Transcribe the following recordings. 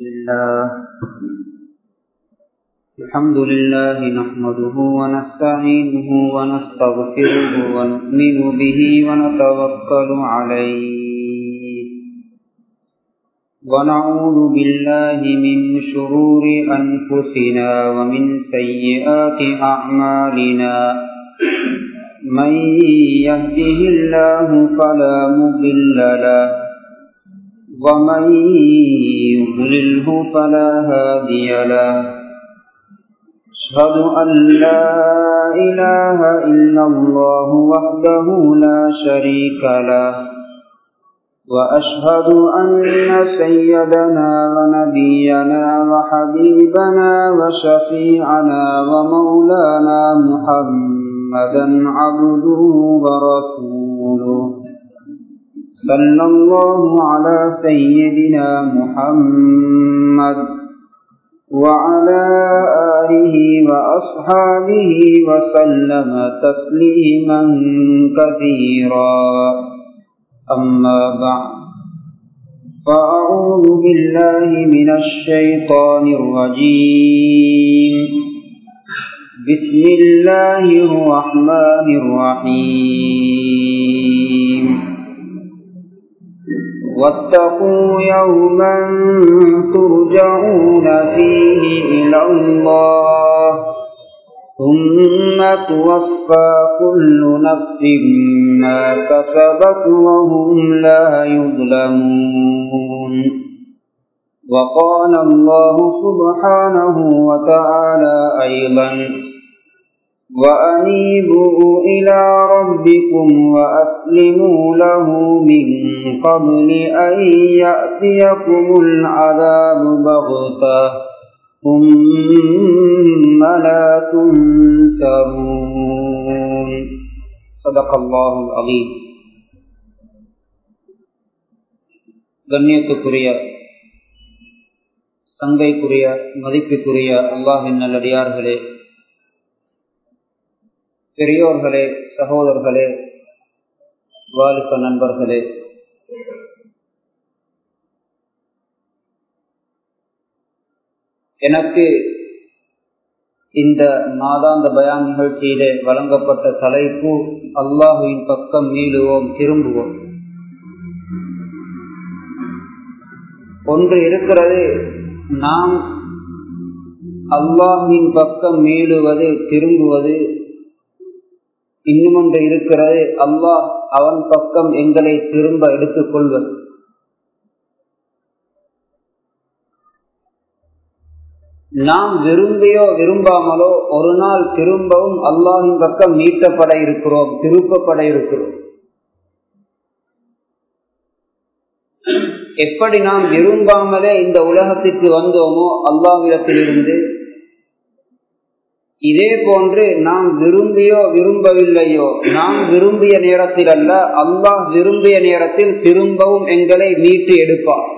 لله الحمد لله نحمده ونستعينه ونستغفره ونؤمن به ونتوكل عليه ونعوذ بالله من شرور أنفسنا ومن سيئات أعمالنا من يهده الله فلا مضل له ومن يضلله فلا هادي له أشهد أن لا إله إلا الله وحده لا شريك له وأشهد أن سيدنا ونبينا وحبيبنا وشفيعنا ومولانا محمدا عبده ورسوله صلى الله على سيدنا محمد وعلى آله وأصحابه وسلم تسليما كثيرا أما بعد فأعوذ بالله من الشيطان الرجيم بسم الله الرحمن الرحيم واتقوا يوما ترجعون فيه إلى الله ثم توفى كل نفس ما كسبت وهم لا يظلمون وقال الله سبحانه وتعالى أيضا وأنيبوا إلى ربكم وأسلموا له من قبل أن يأتيكم العذاب بغتة ثم لا تنسرون صدق الله العظيم கண்ணியத்துக்குரிய சங்கைக்குரிய மதிப்புக்குரிய அல்லாஹின் நல்லடியார்களே பெரியோர்களே சகோதரர்களே வாலிப நண்பர்களே எனக்கு இந்த மாதாந்த பயான் நிகழ்ச்சியிலே வழங்கப்பட்ட தலைப்பு அல்லாஹுவின் பக்கம் மீளுவோம் திரும்புவோம் ஒன்று இருக்கிறது நாம் அல்லாஹின் பக்கம் மீளுவது திரும்புவது இன்னும் ஒன்று இருக்கிறது அல்லாஹ் அவன் பக்கம் எங்களை திரும்ப எடுத்துக்கொள்வது நாம் விரும்பியோ விரும்பாமலோ ஒரு நாள் திரும்பவும் அல்லாஹின் பக்கம் நீட்டப்பட இருக்கிறோம் திருப்பப்பட இருக்கிறோம் எப்படி நாம் விரும்பாமலே இந்த உலகத்திற்கு வந்தோமோ அல்லாஹிடத்திலிருந்து இதே போன்று நாம் விரும்பியோ விரும்பவில்லையோ நாம் விரும்பிய நேரத்தில் அல்ல அல்லாஹ் விரும்பிய நேரத்தில் திரும்பவும் எங்களை மீட்டு எடுப்பார்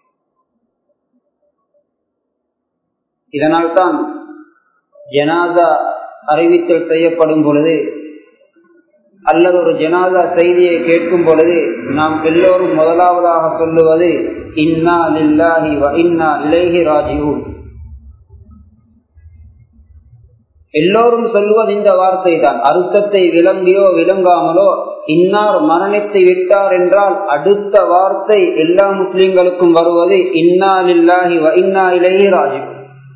இதனால்தான் ஜனாதா அறிவித்தல் செய்யப்படும் பொழுது அல்லது ஒரு ஜனாதா செய்தியை கேட்கும் பொழுது நாம் எல்லோரும் முதலாவதாக சொல்லுவது இன்னா லில்லாஹி வ இன்னா இலேஹி ராஜிவூன் எல்லோரும் சொல்லுவது இந்த வார்த்தை தான் அர்த்தத்தை விளங்கியோ விளங்காமலோ இன்னார் மரணித்து விட்டார் என்றால் அடுத்த வார்த்தை எல்லா முஸ்லிம்களுக்கும் வருவது இன்னா லில்லாஹி வ இன்னா இலேஹி ராஜிவூன்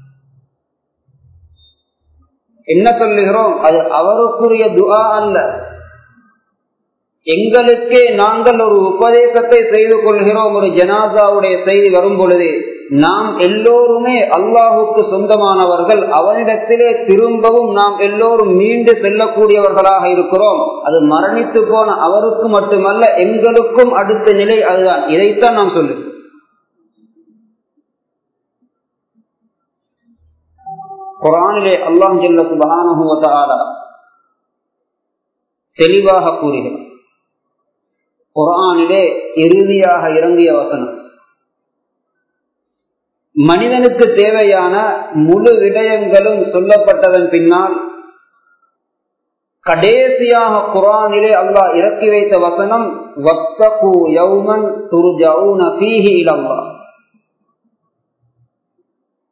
என்ன சொல்லுகிறோம் அது அவருக்குரிய துஆ அல்ல எங்களுக்கே நாங்கள் ஒரு உபதேசத்தை செய்து கொள்கிறோம் ஒரு ஜனாசாவுடைய செய்தி வரும் பொழுது நாம் எல்லோருமே அல்லாஹுக்கு சொந்தமானவர்கள் அவனிடத்திலே திரும்பவும் நாம் எல்லோரும் மீண்டு செல்லக்கூடியவர்களாக இருக்கிறோம் அது மரணித்து போன அவருக்கு மட்டுமல்ல எங்களுக்கும் அடுத்த நிலை அதுதான் இதைத்தான் நாம் சொல்லு குரானிலே அல்லாம் ஜல்ல சுபகானுவதால தெளிவாக கூறுகிறார் குரானிலே இறுதியாக இறங்கிய வசனம் மனிதனுக்கு தேவையான முழு விடயங்களும் சொல்லப்பட்டதன் பின்னால் கடைசியாக குரானிலே அல்லாஹ் இறக்கி வைத்த வசனம் வத்தகு யௌமன் துர்ஜவுன ஃபீஹி இலல்லாஹ்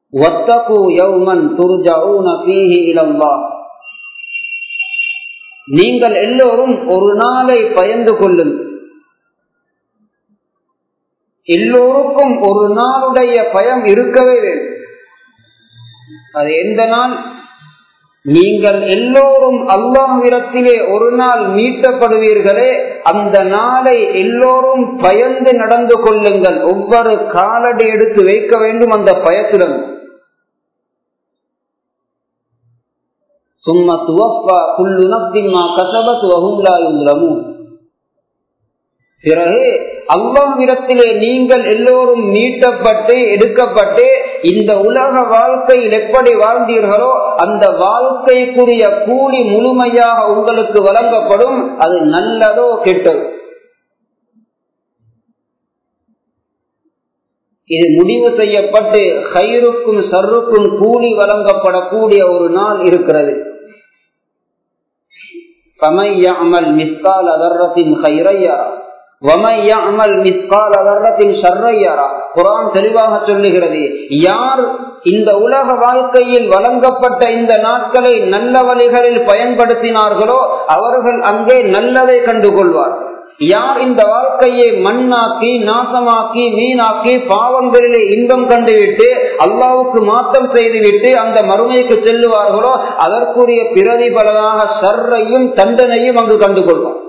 நீங்கள் எல்லோரும் ஒரு நாளை பயந்து கொள்ளுங்கள் எல்லோருக்கும் ஒரு நாளுடைய பயம் இருக்கவே வேண்டும் அது எந்த நாள் நீங்கள் எல்லோரும் அல்லாஹ்விடத்திலே ஒரு நாள் மீட்டப்படுவீர்களே அந்த நாளை எல்லோரும் பயந்து நடந்து கொள்ளுங்கள் ஒவ்வொரு காலடி எடுத்து வைக்க வேண்டும் அந்த பயத்துடன் சும்மா துவப்பா குள்ளு நப்திமா கசபத் வகுல்லா யுலமும் பிறகு அல்லாவிடத்திலே நீங்கள் எல்லோரும் மீட்டப்பட்டு எடுக்கப்பட்டு இந்த உலக வாழ்க்கையில் எப்படி வாழ்ந்தீர்களோ அந்த வாழ்க்கைக்குரிய கூலி முழுமையாக உங்களுக்கு வழங்கப்படும் அது நல்லதோ கெட்டதோ இது முடிவு செய்யப்பட்டு கயிறுக்கும் சர்ருக்கும் கூலி வழங்கப்படக்கூடிய ஒரு நாள் இருக்கிறது பமையாமல் மிஸ்கால் அதர்ரத்தின் கயிறையா குரான் தெளிவாக சொல்லுகிறது யார் இந்த உலக வாழ்க்கையில் வழங்கப்பட்ட இந்த நாட்களை நல்ல வழிகளில் பயன்படுத்தினார்களோ அவர்கள் அங்கே நல்லதை கண்டுகொள்வார்கள் யார் இந்த வாழ்க்கையை மண்ணாக்கி நாசமாக்கி வீணாக்கி பாவங்களிலே இன்பம் கண்டுவிட்டு அல்லாவுக்கு மாற்றம் செய்துவிட்டு அந்த மறுமைக்கு செல்லுவார்களோ அதற்குரிய பிரதிபலனாக சர்ரையும் தண்டனையும் அங்கு கண்டுகொள்வார்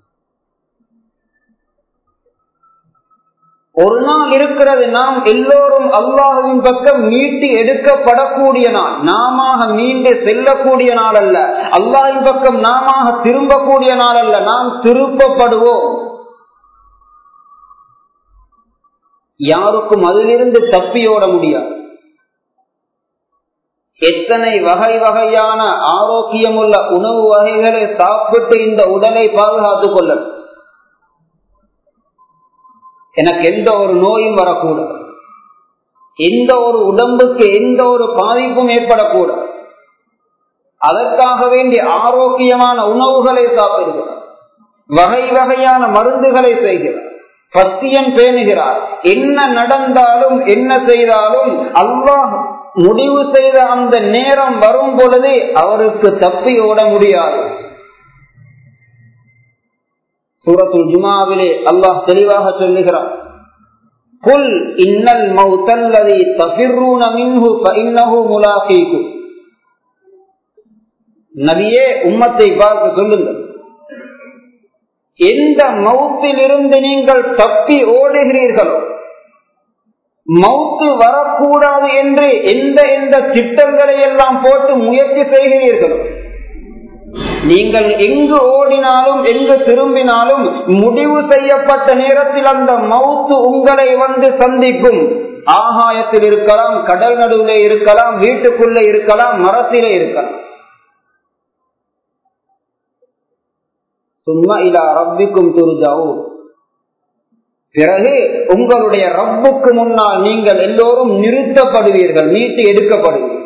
ஒரு நாள் இருக்கிறது நாம் எல்லோரும் அல்லாஹுவின் பக்கம் மீட்டி எடுக்கப்படக்கூடிய நாள் நாம மீண்டு செல்லக்கூடிய நாள் அல்ல அல்லாஹின் பக்கம் நாம திரும்பக்கூடிய நாள் அல்ல நாம் திருப்பப்படுவோம் யாருக்கும் அதிலிருந்து தப்பியோட முடியாது எத்தனை வகை வகையான ஆரோக்கியமுள்ள உணவு வகைகளை சாப்பிட்டு இந்த உடலை பாதுகாத்துக் கொள்ளணும் எனக்கு எந்த ஒரு நோயும் வரக்கூடாது எந்த ஒரு உடம்புக்கு எந்த ஒரு பாதிப்பும் ஏற்படக்கூடாது அதற்காக வேண்டிய ஆரோக்கியமான உணவுகளை சாப்பிடுகிறார் வகை வகையான மருந்துகளை செய்கிறார் பத்தியன் பேணுகிறார் என்ன நடந்தாலும் என்ன செய்தாலும் அல்லாஹ் முடிவு செய்த அந்த நேரம் வரும் பொழுது அவருக்கு தப்பி ஓட முடியாது சூரத்துல் ஜுமாவிலே அல்லாஹ் தெளிவாக சொல்லுகிறார் குல் இன்னல் மௌத்தல்லதி தஃபிர்ரூன மின்ஹு ஃபஇன்னஹு முலாகீக்கும் நபியே உம்மத்தை பார்த்து சொல்லுங்கள் எந்த மௌத்திலிருந்து நீங்கள் தப்பி ஓடுகிறீர்களோ மௌத்து வரக்கூடாது என்று எந்த எந்த திட்டங்களை எல்லாம் போட்டு முயற்சி செய்கிறீர்களோ நீங்கள் எங்கு ஓடினாலும் எங்கு திரும்பினாலும் முடிவு செய்யப்பட்ட நேரத்தில் அந்த மவுத்து உங்களை வந்து சந்திக்கும் ஆகாயத்தில் இருக்கலாம் கடல் நடுவிலே இருக்கலாம் வீட்டுக்குள்ளே இருக்கலாம் மரத்திலே இருக்கலாம் சும்மா இலா ரப்பிக்கும் துருஜாவும் பிறகு உங்களுடைய ரப்புக்கு முன்னால் நீங்கள் எல்லோரும் நிறுத்தப்படுவீர்கள் நீட்டி எடுக்கப்படுவீர்கள்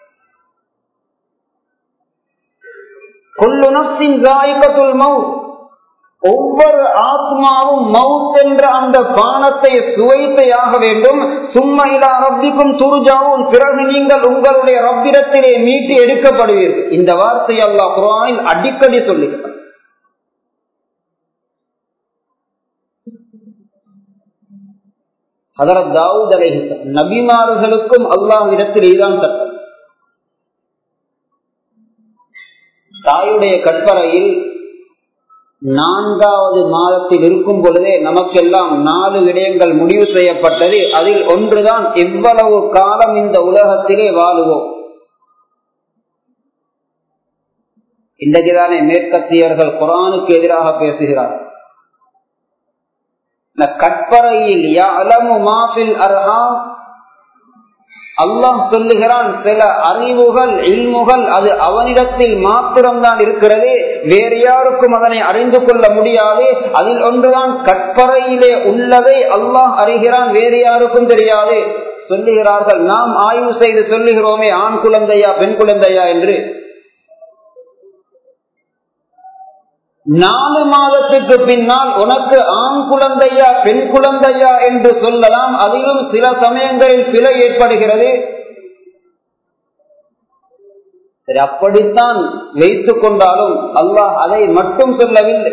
கொள்ளு நப்சின் ஜாய்கத்துல் மவுத் ஒவ்வொரு ஆத்மாவும் மவுத் என்ற அந்த பானத்தை சுவைத்தையாக வேண்டும் சும்மா இலா ரப்பிக்கும் துருஜாவும் பிறகு நீங்கள் உங்களுடைய ரப்பிடத்திலே மீட்டி எடுக்கப்படுவீர்கள் இந்த வார்த்தை அல்லாஹ் குரானில் அடிக்கடி சொல்லுகிறார் ஹதரத் தாவூத் அலைஹிஸ்ஸலாம் நபிமார்களுக்கும் அல்லாஹ் இடத்தில் இதுதான் சட்டம் தாயுடைய கற்பறையில் நான்காவது மாதத்தில் இருக்கும் பொழுதே நமக்கெல்லாம் நாலு விடயங்கள் முடிவு செய்யப்பட்டது அதில் ஒன்றுதான் எவ்வளவு காலம் இந்த உலகத்திலே வாழுவோம் இன்றைக்குதானே மேற்கத்தியர்கள் குரானுக்கு எதிராக பேசுகிறார்கள் கற்பறையில் யாலமு மாஃபில் அர்ஹாம் அல்லாஹ் சொல்லுகிறான் சில அறிவுகள் இல்முகள் அது அவனிடத்தில் மாத்திரம்தான் இருக்கிறது வேறு யாருக்கும் அதனை அறிந்து கொள்ள முடியாது அதில் ஒன்றுதான் கற்பறையிலே உள்ளதை அல்லாஹ் அறிகிறான் வேறு யாருக்கும் தெரியாது சொல்லுகிறார்கள் நாம் ஆய்வு செய்து சொல்லுகிறோமே ஆண் குழந்தையா பெண் குழந்தையா என்று நாலு மாதத்துக்கு பின்னால் உனக்கு ஆண் குழந்தையா பெண் குழந்தையா என்று சொல்லலாம் அதிலும் சில சமயங்களில் பிழை ஏற்படுகிறது சரி அப்படித்தான் வைத்துக் கொண்டாலும் அல்லாஹ் அதை மட்டும் சொல்லவில்லை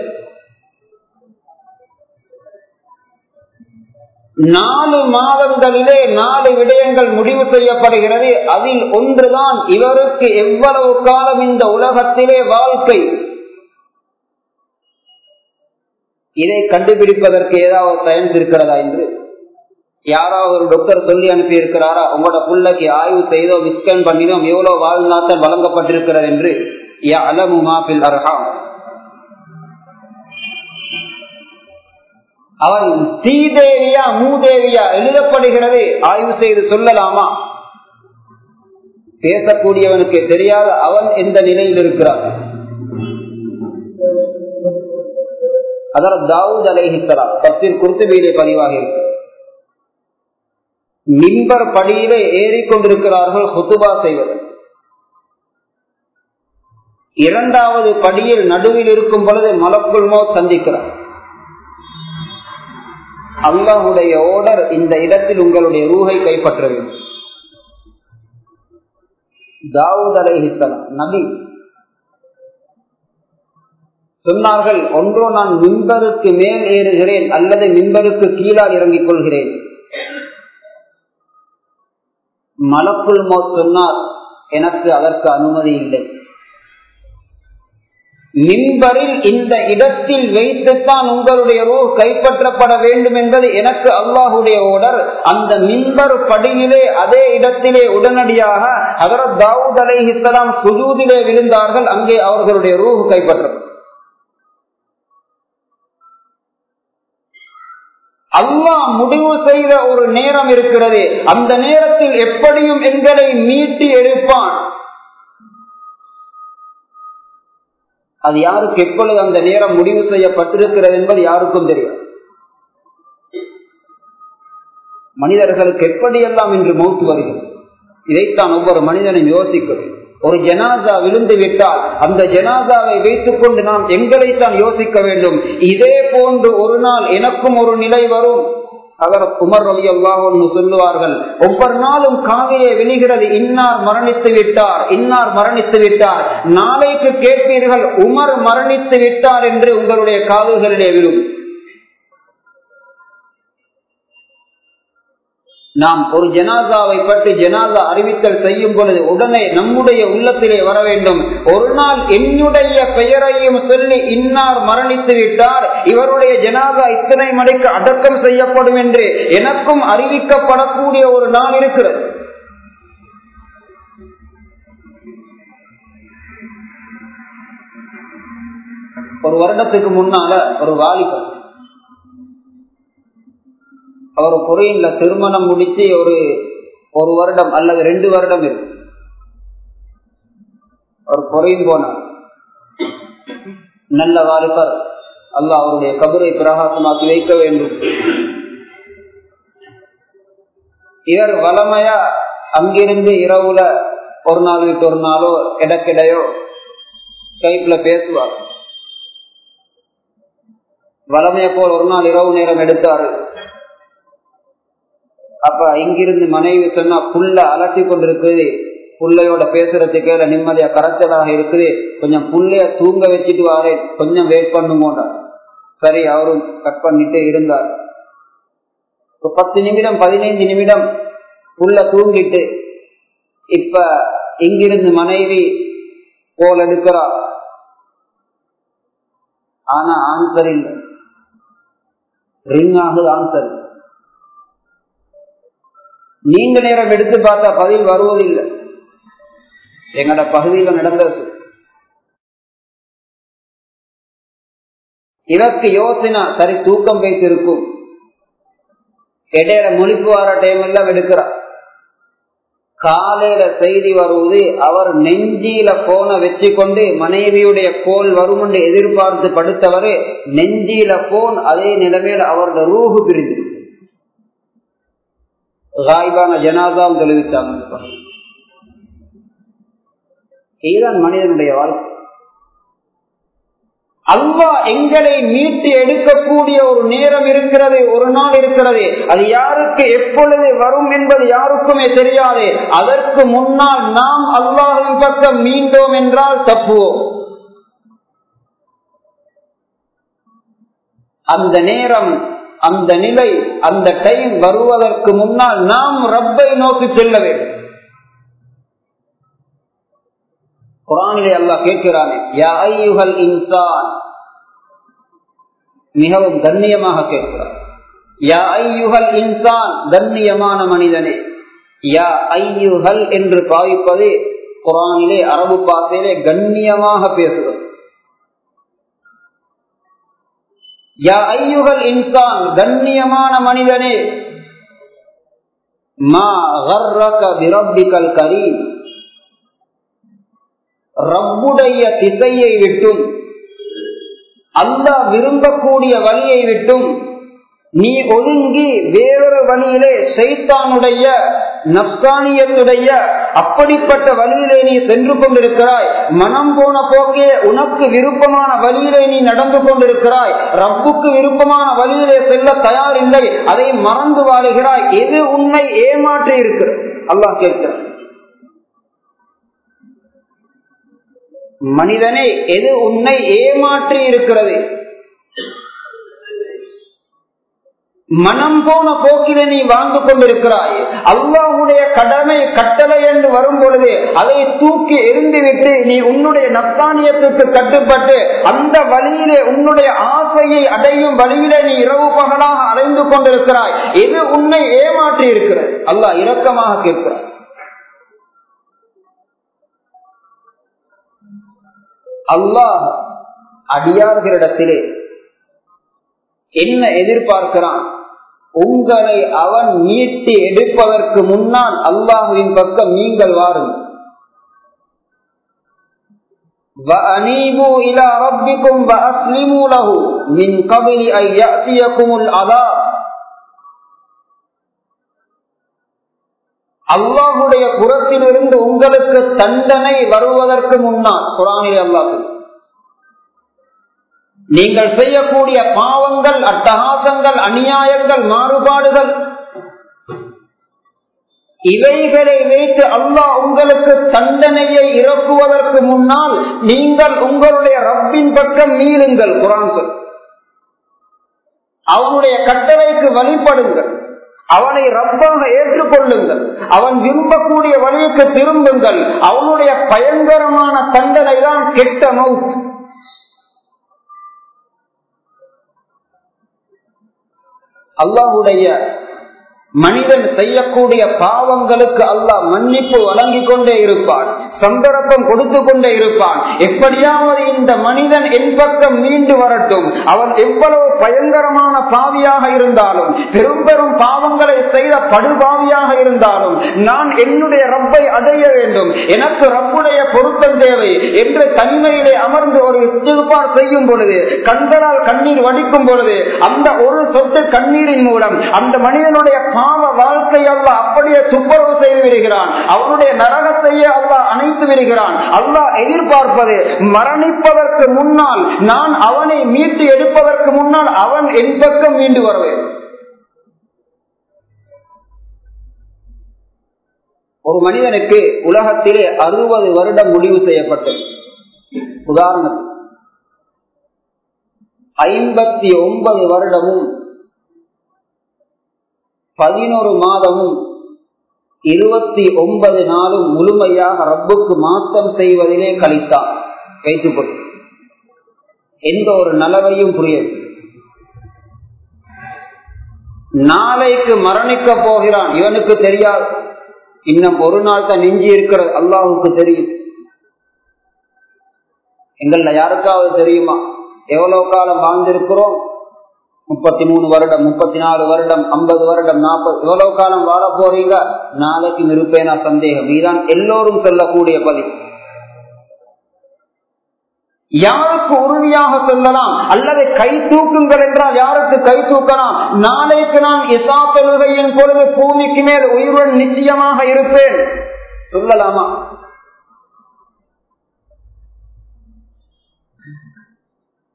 நாலு மாதங்களிலே நாலு விடயங்கள் முடிவு செய்யப்படுகிறது அதில் ஒன்றுதான் இவருக்கு எவ்வளவு காலம் இந்த உலகத்திலே வாழ்க்கை இதை கண்டுபிடிப்பதற்கு ஏதாவது சயின்ஸ் இருக்கிறதா என்று யாராவது ஒரு டாக்டர் சொல்லி அனுப்பி இருக்கிறாரா உங்களோட புள்ளைக்கு ஆய்வு செய்தோ மிஸ்கன் பண்ணினோம் எவ்வளவு வாழ்நாட்கள் வழங்கப்பட்டிருக்கிறது என்று அலமு மாபில் அர்ஹாம் அவன் தீதேவியா மூதேவியா எழுதப்படுகிறது ஆய்வு செய்து சொல்லலாமா பேசக்கூடியவனுக்கு தெரியாத அவன் எந்த நிலையில் இருக்கிறான் அதனால் தாவூத் அலைஹித்தலா பத்தில் குருத்துவியிலே பதிவாக இருக்கு மின்பர் படியிலே ஏறிக்கொண்டிருக்கிறார்கள் ஹுத்துபா செய்வது இரண்டாவது படியில் நடுவில் இருக்கும் பொழுது மலக்குள் மோ சந்திக்கிறார் அல்லாஹுடைய ஓடர் இந்த இடத்தில் உங்களுடைய ரூகை கைப்பற்ற வேண்டும் தாவூத் அலைஹித்தலம் நபி சொன்னார்கள் ஒன்றோ நான் மின்பருக்கு மேல் ஏறுகிறேன் அல்லது மின்பருக்கு கீழால் இறங்கிக் கொள்கிறேன் மலக்குள் மோத் சொன்னார் எனக்கு அதற்கு அனுமதி இல்லை மின்பரில் இந்த இடத்தில் வைத்துத்தான் உங்களுடைய ரூ கைப்பற்றப்பட வேண்டும் என்பது எனக்கு அல்லாஹுடைய ஓடர் அந்த மின்பர் படியிலே அதே இடத்திலே உடனடியாக அதரத் தாவூத் அலை இஸ்லாம் சுஜூதிலே விழுந்தார்கள் அங்கே அவர்களுடைய ரூ கைப்பற்றப்படும் அல்லாஹ் முடிவு செய்த ஒரு நேரம் இருக்கிறது அந்த நேரத்தில் எப்படியும் எங்களை மீட்டி எடுப்பான் அது யாருக்கு எப்பொழுது அந்த நேரம் முடிவு செய்யப்பட்டிருக்கிறது என்பது யாருக்கும் தெரியும் மனிதர்களுக்கு எப்படியெல்லாம் இன்று மௌத்து வருகிறது இதைத்தான் ஒவ்வொரு மனிதனும் யோசிக்கும் ஒரு ஜனாதா விழுந்து விட்டால் அந்த ஜனாதாவை வைத்துக் கொண்டு நாம் எங்களைத்தான் யோசிக்க வேண்டும் இதே போன்று ஒரு நாள் எனக்கும் ஒரு நிலை வரும் அவர் உமர் அலி அல்லாஹ் சொல்லுவார்கள் ஒவ்வொரு நாளும் காவிலே விழுகிறது இன்னார் மரணித்து விட்டார் இன்னார் மரணித்து விட்டார் நாளைக்கு கேட்பீர்கள் உமர் மரணித்து விட்டார் என்று உங்களுடைய காதுகளிலே விழும் நாம் ஒரு ஜனாதாவை பற்றி ஜனாதா அறிவித்தல் செய்யும் பொழுது உடனே நம்முடைய உள்ளத்திலே வர வேண்டும் ஒரு நாள் என்னுடைய பெயரையும் சொல்லி இன்னார் மரணித்து விட்டார் இவருடைய ஜனாதா இத்தனை மணிக்கு அடக்கம் செய்யப்படும் என்று எனக்கும் அறிவிக்கப்படக்கூடிய ஒரு நாள் இருக்கிறது ஒரு வருடத்துக்கு முன்னால ஒரு வாலிபர் அவர் பொறையில திருமணம் முடிச்சு ஒரு ஒரு வருடம் அல்லது ரெண்டு வருடம் இருக்கு அவர் பொறையும் போனார் நல்ல வாலிபர் அல்ல அவருடைய கபரை பிரகாசமாக்கி வைக்க வேண்டும் இவர் வளமையா அங்கிருந்து இரவுல ஒரு நாள் விட்டு ஒரு நாளோ இடக்கிடையோ ஸ்கைப்ல பேசுவார் வளமைய போல் ஒரு நாள் இரவு நேரம் எடுத்தாரு அப்ப இங்கிருந்து மனைவி சொன்னா புல்ல அலட்டி கொண்டிருக்குது புள்ளையோட பேசுறதுக்கு நிம்மதியா கரைச்சலாக இருக்குது கொஞ்சம் புள்ளைய தூங்க வச்சுட்டு வாரேன் கொஞ்சம் வெயிட் பண்ணுங்கோண்டா சரி அவரும் கட் பண்ணிட்டு இருந்தார் ஒரு பத்து நிமிடம் பதினைந்து நிமிடம் புள்ள தூங்கிட்டு இப்ப இங்கிருந்து மனைவி கோல் எடுக்கிறா ஆனா ஆன்சர் இல்லை ரிங் ஆகுது ஆன்சர் நீண்ட நேரம் எடுத்து பார்த்தா பதில் வருவதில்லை எங்கட பகுதியில் நடந்த இதற்கு யோசனை சரி தூக்கம் வைத்திருக்கும் இடையில முழிப்பு வர டைம் எல்லாம் எடுக்கிறார் காலையில செய்தி வருவது அவர் நெஞ்சில போன வச்சு கொண்டு மனைவியுடைய கோல் வரும் என்று எதிர்பார்த்து படுத்தவரு நெஞ்சில போன் அதே நிலைமையில் அவரோட ரூஹு பிரிந்து காய்பான ஜனாதாம் தெளிவித்தாங்க இதுதான் மனிதனுடைய வாழ்க்கை அல்லா எங்களை மீட்டு எடுக்கக்கூடிய ஒரு நேரம் இருக்கிறது ஒரு நாள் இருக்கிறது அது யாருக்கு எப்பொழுது வரும் என்பது யாருக்குமே தெரியாது அதற்கு முன்னால் நாம் அல்லாஹின் பக்கம் மீண்டோம் என்றால் தப்புவோம் அந்த நேரம் அந்த நிலை அந்த டைம் வருவதற்கு முன்னால் நாம் ரப்பை நோக்கி செல்ல வேண்டும் குரானிலே அல்லாஹ் கேட்கிறானே யா ஐயுகல் இன்சான் மிகவும் கண்ணியமாக கேட்கிறார் யா ஐயுகல் இன்சான் கண்ணியமான மனிதனே யா ஐயுகல் என்று பாவிப்பது குரானிலே அரபு பாசையிலே கண்ணியமாக பேசுகிறது யா ஐயுகல் இன்சான் கண்ணியமான மனிதனே மா கர்ரக பிரப்பிகல் கரீம் ரப்புடைய திசையை விட்டும் அல்லா விரும்பக்கூடிய வழியை விட்டும் நீ ஒதுங்கி வேறொரு வழியிலே சைத்தானுடைய நப்கானியத்துடைய அப்படிப்பட்ட வழியிலே நீ சென்று கொண்டிருக்கிறாய் மனம் போன போக்கே உனக்கு விருப்பமான வழியிலே நீ நடந்து கொண்டிருக்கிறாய் ரப்புக்கு விருப்பமான வழியிலே செல்ல தயாரில்லை அதை மறந்து வாழுகிறாய் எது உன்னை ஏமாற்றி இருக்கிறது அல்லாஹ் கேட்கிறார் மனிதனே எது உன்னை ஏமாற்றி இருக்கிறது மனம் போன போக்கில நீ வாழ்ந்து கொண்டிருக்கிறாய் அல்லாஹுடைய கடமை கட்டளை என்று வரும் பொழுது அதை தூக்கி எரிந்துவிட்டு நீ உன்னுடைய நப்தானியத்துக்கு கட்டுப்பட்டு அந்த வழியிலே உன்னுடைய ஆசையை அடையும் வழியிலே நீ இரவு பகலாக அலைந்து கொண்டிருக்கிறாய் எது உன்னை ஏமாற்றி இருக்கிறது அல்லாஹ் இரக்கமாக கேட்கிறாய் அல்லாஹ் அடியார்களிடத்திலே என்ன எதிர்பார்க்கிறான் உங்களை அவன் மீட்டி எடுப்பதற்கு முன்னால் அல்லாஹுவின் பக்கம் நீங்கள் வாருங்கள் وَأَنِيبُوا إِلَى رَبِّكُمْ وَأَسْلِمُوا لَهُ مِنْ قَبْلِ أَنْ يَأْتِيَكُمُ الْعَذَابُ அல்லாஹுடைய புறத்திலிருந்து உங்களுக்கு தண்டனை வருவதற்கு முன்னால் குரானிலே அல்லாஹ் நீங்கள் செய்யக்கூடிய பாவங்கள் அட்டகாசங்கள் அநியாயங்கள் மாறுபாடுகள் இவைகளை வைத்து அல்லாஹ் உங்களுக்கு தண்டனையை இறக்குவதற்கு முன்னால் நீங்கள் உங்களுடைய ரப்பின் பக்கம் மீளுங்கள் குரான் சொல் அவனுடைய கட்டளைக்கு வழிபடுங்கள் அவனை ரப்பாக ஏற்றுக்கொள்ளுங்கள் அவன் விரும்பக்கூடிய வழிக்கு திரும்புங்கள் அவனுடைய பயங்கரமான தண்டனை தான் கெட்ட மவுத் அல்லாஹுடைய மனிதன் செய்யக்கூடிய பாவங்களுக்கு அல்லாஹ் மன்னிப்பு வழங்கிக் கொண்டே இருப்பான் சந்தர்ப்பம் கொடுத்து கொண்டே இருப்பான் எப்படியாவது இந்த மனிதன் என் பக்கம் மீண்டு வரட்டும் அவன் எவ்வளவு பயங்கரமான பாவியாக இருந்தாலும் பெரும் பெரும் பாவங்களை செய்த படுபாவியாக இருந்தாலும் நான் என்னுடைய ரப்பை அடைய வேண்டும் எனக்கு ரப்புடைய பொருத்தம் தேவை என்று தனிமையிலே அமர்ந்து ஒரு இஸ்திகுபார் செய்யும் பொழுது கண்களால் கண்ணீர் வடிக்கும் பொழுது அந்த ஒரு சொட்டு கண்ணீரின் மூலம் அந்த மனிதனுடைய பாவ வாழ்க்கை அல்ல அப்படியே துப்புரவு செய்து விடுகிறான் அவனுடைய நரகத்தையே அல்லாஹ் அணைத்து விடுகிறான் அல்லாஹ் எதிர்பார்ப்பது மரணிப்பதற்கு முன்னால் நான் அவனை மீட்டு எடுப்பதற்கு முன்னால் அவன் என் பக்கம் மீண்டு வருவேன் ஒரு மனிதனுக்கு உலகத்திலே அறுபது வருடம் முடிவு செய்யப்பட்டது உதாரணத்துக்கு ஐம்பத்தி ஒன்பது வருடமும் பதினோரு மாதமும் இருபத்தி ஒன்பது நாளும் முழுமையாக ரப்புக்கு மாற்றம் செய்வதிலே கழித்தான் வைத்துக்கொண்டு எந்த ஒரு நலவையும் புரியது நாளைக்கு மரணிக்க போகிறான் இவனுக்கு தெரியாது இன்னும் ஒரு நாள் தான் நெஞ்சி இருக்கிற அல்லாஹுக்கு தெரியும் எங்கள யாருக்காவது தெரியுமா எவ்வளவு காலம் வாழ்ந்திருக்கிறோம் முப்பத்தி மூணு வருடம் முப்பத்தி நாலு வருடம் ஐம்பது வருடம் நாற்பது எவ்வளவு காலம் வாழ போறீங்க நாளைக்கு இருப்பேனா சந்தேகம் இதுதான் எல்லோரும் சொல்லக்கூடிய பதிவு யாருக்கு உறுதியாக சொல்லலாம் அல்லது கை தூக்குங்கள் என்றால் யாருக்கு கை தூக்கலாம் நாளைக்கு நான் இசா தொழுகையின் பொழுது பூமிக்கு மேல் உயிருடன் நிச்சயமாக இருப்பேன் சொல்லலாமா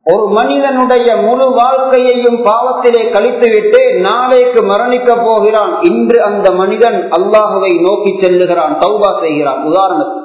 ஒரு மனிதனுடைய முழு வாழ்க்கையையும் பாவத்திலே கழித்துவிட்டு நாளைக்கு மரணிக்க போகிறான் இன்று அந்த மனிதன் அல்லாஹுவை நோக்கி செல்லுகிறான் தௌபா செய்கிறான் உதாரணத்துக்கு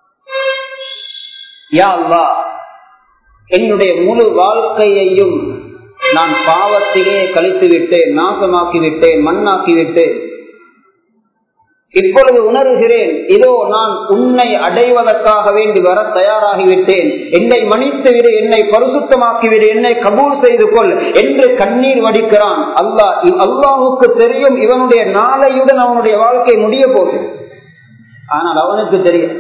யா அல்லா என்னுடைய முழு வாழ்க்கையையும் நான் பாவத்திலே கழித்து விட்டேன் நாசமாக்கி விட்டேன் மண்ணாக்கி விட்டேன் இப்பொழுது உணர்கிறேன் இதோ நான் உன்னை அடைவதற்காக வேண்டி வர தயாராகிவிட்டேன் என்னை மன்னித்து விடு என்னை பரிசுத்தமாக்கி விடு என்னை கபூல் செய்து கொள் என்று கண்ணீர் வடிக்கிறான் அல்லாஹ் அல்லாஹுக்கு தெரியும் இவனுடைய நாளையுடன் அவனுடைய வாழ்க்கை முடிய போகுது ஆனால் அவனுக்கு தெரியும்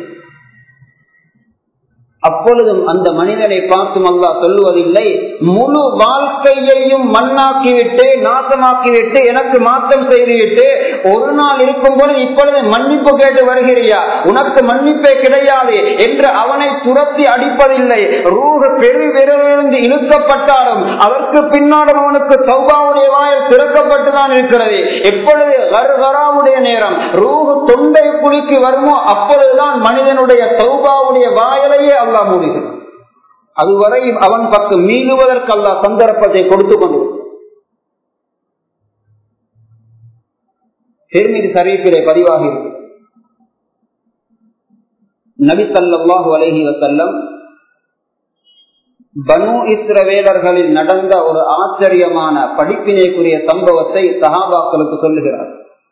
அப்பொழுதும் அந்த மனிதனை பார்த்தும் அல்லா சொல்லுவதில்லை முழு வாழ்க்கையையும் மண்ணாக்கிவிட்டு நாசமாக்கிவிட்டு எனக்கு மாற்றம் செய்துவிட்டு ஒரு நாள் இருக்கும் பொழுது இப்பொழுது மன்னிப்பு கேட்டு வருகிறியா உனக்கு மன்னிப்பே கிடையாது என்று அவனை துரத்தி அடிப்பதில்லை ரூக பெரு விரலிருந்து இழுக்கப்பட்டாலும் அதற்கு பின்னாலும் அவனுக்கு சௌபாவுடைய வாயில் திறக்கப்பட்டுதான் இருக்கிறது எப்பொழுது கர்கராவுடைய நேரம் ரூகு தொண்டை குலுக்கி வருமோ அப்பொழுதுதான் மனிதனுடைய சௌபாவுடைய வாயிலையே அல்லா மூடுகிறான் அதுவரை அவன் பத்து மீளுவதற்கு அல்லா சந்தர்ப்பத்தை கொடுத்து கொண்டு திருமதி சரீப்பிலே பதிவாகி நபி சல்லாஹு அலஹி வசல்லம் பனு இஸ்ரவேலர்களில் நடந்த ஒரு ஆச்சரியமான படிப்பினைக்குரிய சம்பவத்தை சஹாபாக்களுக்கு சொல்லுகிறார்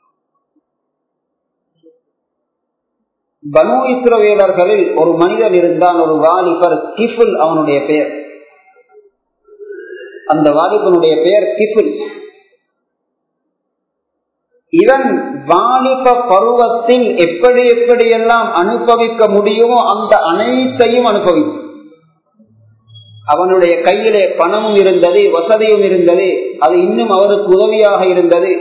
பனு இஸ்ரவேலர்களில் ஒரு மனிதன் இருந்தான் ஒரு வாலிபர் கிஃபுல் அவனுடைய பெயர் அந்த வாலிபனுடைய பெயர் கிஃபுல் இவன் வாலிப பருவத்தில் எப்படி எப்படியெல்லாம் அனுபவிக்க முடியுமோ அந்த அனைத்தையும் அனுபவிக்கும் அவனுடைய கையிலே பணமும் இருந்தது வசதியும் இருந்தது அது இன்னும் அவருக்கு உதவியாக இருந்தது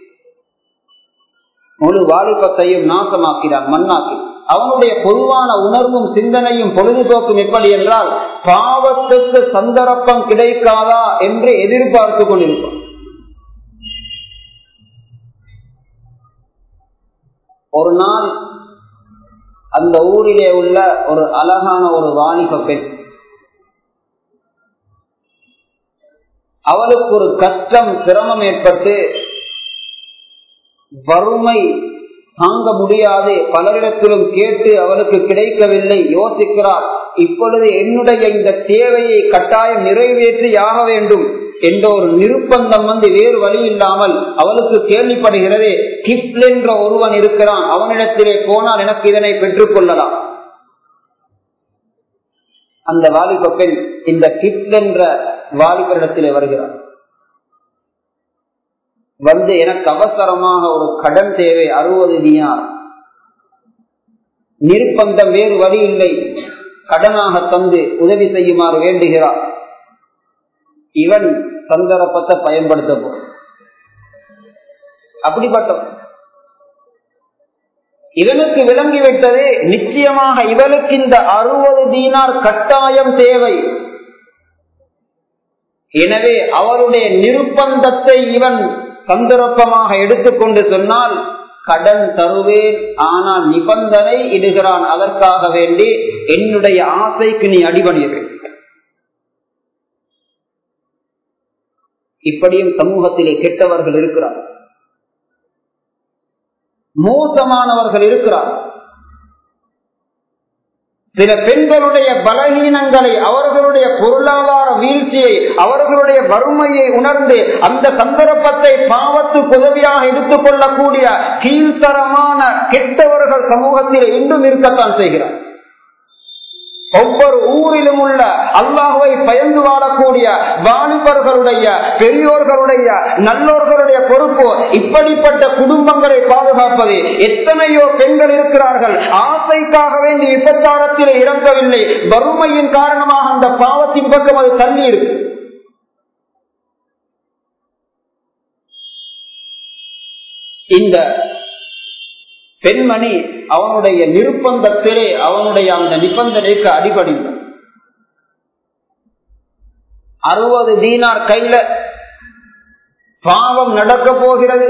முழு வாலிபத்தையும் நாசமாக்கிறான் மண்ணாக்கி அவனுடைய பொதுவான உணர்வும் சிந்தனையும் பொழுதுபோக்கும் எப்படி என்றால் பாவத்துக்கு சந்தர்ப்பம் கிடைக்காதா என்று எதிர்பார்த்து கொண்டிருப்பான் ஒரு நாள் அந்த ஊரிலே உள்ள ஒரு அழகான ஒரு வாலிப பெண் அவளுக்கு ஒரு கஷ்டம் சிரமம் ஏற்பட்டு வறுமை தாங்க முடியாது பலரிடத்திலும் கேட்டு அவளுக்கு கிடைக்கவில்லை யோசிக்கிறார் இப்பொழுது என்னுடைய இந்த தேவையை கட்டாயம் நிறைவேற்றி ஆக வேண்டும் என்ற ஒரு நிருப்பந்தம் வந்து வேறு வழி இல்லாமல் அவளுக்கு கேள்விப்படுகிறது கிஃப்ட் என்ற ஒருவன் இருக்கிறான் அவனிடத்திலே போனால் எனக்கு இதனை பெற்றுக் கொள்ளலாம் அந்த வாலிப பெண் இந்த கிஃப்ட் என்ற வாலிபரிடத்திலே வருகிறார் வந்து எனக்கு அவசரமாக ஒரு கடன் தேவை அறுபது தினார் நிர்பந்தம் வேறு வழி இல்லை கடனாக தந்து உதவி செய்யுமாறு வேண்டுகிறார் இவன் சந்தர்ப்பத்தை பயன்படுத்த போ அப்படிப்பட்ட இவனுக்கு விளங்கிவிட்டது நிச்சயமாக இவனுக்கு இந்த அறுபது தீனார் கட்டாயம் தேவை எனவே அவருடைய நிருப்பந்தத்தை இவன் சந்தர்ப்பமாக எடுத்துக்கொண்டு சொன்னால் கடன் தருவேன் ஆனால் நிபந்தனை இடுகிறான் அதற்காக வேண்டி என்னுடைய ஆசைக்கு நீ அடிபணியவேன் இப்படியும் சமூகத்திலே கெட்டவர்கள் இருக்கிறார் மோசமானவர்கள் இருக்கிறார் சில பெண்களுடைய பலகீனங்களை அவர்களுடைய பொருளாதார வீழ்ச்சியை அவர்களுடைய வறுமையை உணர்ந்து அந்த சந்தர்ப்பத்தை பாவத்து உதவியாக எடுத்துக் கொள்ளக்கூடிய கீழ்த்தரமான கெட்டவர்கள் சமூகத்தில் இன்றும் இருக்கத்தான் செய்கிறார் ஒவ்வொரு ஊரிலும் உள்ள அல்லாஹுவை பயந்து வாழக்கூடிய வாலிபர்களுடைய பெரியோர்களுடைய நல்லோர்களுடைய பொறுப்பு இப்படிப்பட்ட குடும்பங்களை பாதுகாப்பது எத்தனையோ பெண்கள் இருக்கிறார்கள் ஆசைக்காக வேண்டி விபச்சாரத்தில் இறக்கவில்லை வறுமையின் காரணமாக அந்த பாவத்தின் பக்கம் அது தள்ளி இருக்கு இந்த பெண்மணி அவனுடைய நிர்பந்தத்திலே அவனுடைய அந்த நிபந்தனைக்கு அடிபடிந்தார் அறுபது தீனார் கையில பாவம் நடக்க போகிறது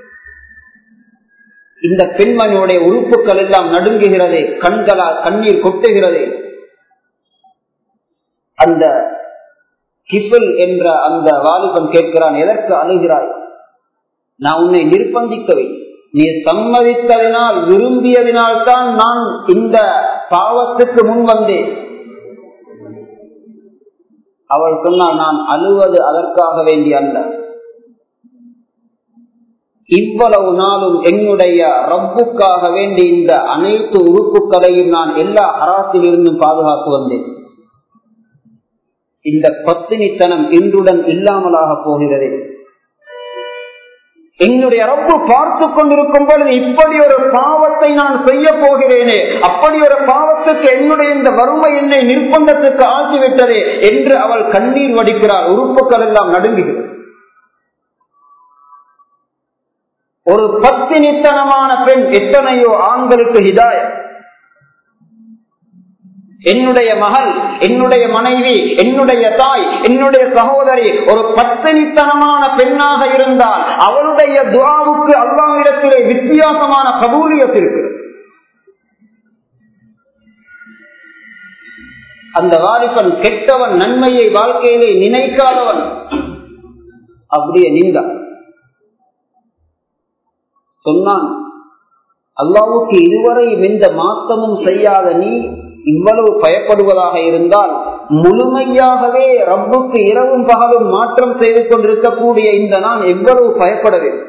இந்த பெண்மணியுடைய உறுப்புகள் எல்லாம் நடுங்குகிறது கண்களால் கண்ணீர் கொட்டுகிறது அந்த கிஃபில் என்ற அந்த வாலிபன் கேட்கிறான் எதற்கு அழுகிறாய் நான் உன்னை நிர்பந்திக்கவில்லை நீ சம்மதித்ததினால் விரும்பியதினால் தான் நான் இந்த பாவத்துக்கு முன் வந்தேன் அவள் சொன்னால் நான் அழுவது அதற்காக வேண்டி அல்ல இவ்வளவு நாளும் என்னுடைய ரப்புக்காக வேண்டி இந்த அனைத்து உறுப்புகளையும் நான் எல்லா ஹராத்தில் இருந்தும் பாதுகாத்து வந்தேன் இந்த பத்தினித்தனம் இன்றுடன் இல்லாமலாக போகிறது என்னுடைய ரப்பு பார்த்து கொண்டிருக்கும் பொழுது இப்படி ஒரு பாவத்தை நான் செய்ய போகிறேனே அப்படி ஒரு பாவத்துக்கு என்னுடைய இந்த வறுமை என்னை நிர்பந்தத்துக்கு ஆக்கிவிட்டதே என்று அவள் கண்ணீர் வடிக்கிறாள் உறுப்புகள் எல்லாம் நடுங்குகிறது ஒரு பத்தினித்தனமான பெண் எத்தனையோ ஆண்களுக்கு ஹிதாய என்னுடைய மகள் என்னுடைய மனைவி என்னுடைய தாய் என்னுடைய சகோதரி ஒரு பத்தினித்தனமான பெண்ணாக இருந்தால் அவளுடைய துவாவுக்கு அல்லாவிடத்திலே வித்தியாசமான கபூலியத் இருக்கு அந்த வாலிபன் கெட்டவன் நன்மையை வாழ்க்கையிலே நினைக்காதவன் அப்படியே நீந்தான் சொன்னான் அல்லாவுக்கு இதுவரை எந்த மாற்றமும் செய்யாத நீ இவ்வளவு பயப்படுவதாக இருந்தால் முழுமையாகவே ரப்புக்கு இரவும் பகலும் மாற்றம் செய்து கொண்டிருக்கக்கூடிய இந்த நான் எவ்வளவு பயப்பட வேண்டும்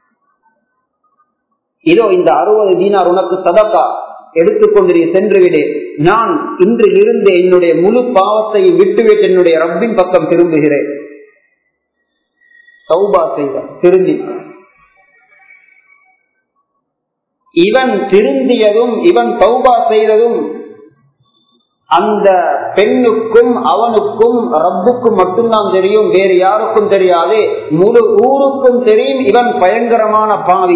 இதோ இந்த அறுபது தீனார் உனக்கு சதக்கா எடுத்துக்கொண்டு நீ சென்று விடு நான் இன்றில் இருந்து என்னுடைய முழு பாவத்தை விட்டுவிட்டு என்னுடைய ரப்பின் பக்கம் திரும்புகிறேன் சௌபா செய்த திருந்தினான் இவன் திருந்தியதும் இவன் சௌபா செய்ததும் அந்த பெண்ணுக்கும் அவனுக்கும் ரப்புக்கும் மட்டும்தான் தெரியும் வேறு யாருக்கும் தெரியாது முழு ஊருக்கும் தெரியும் இவன் பயங்கரமான பாவி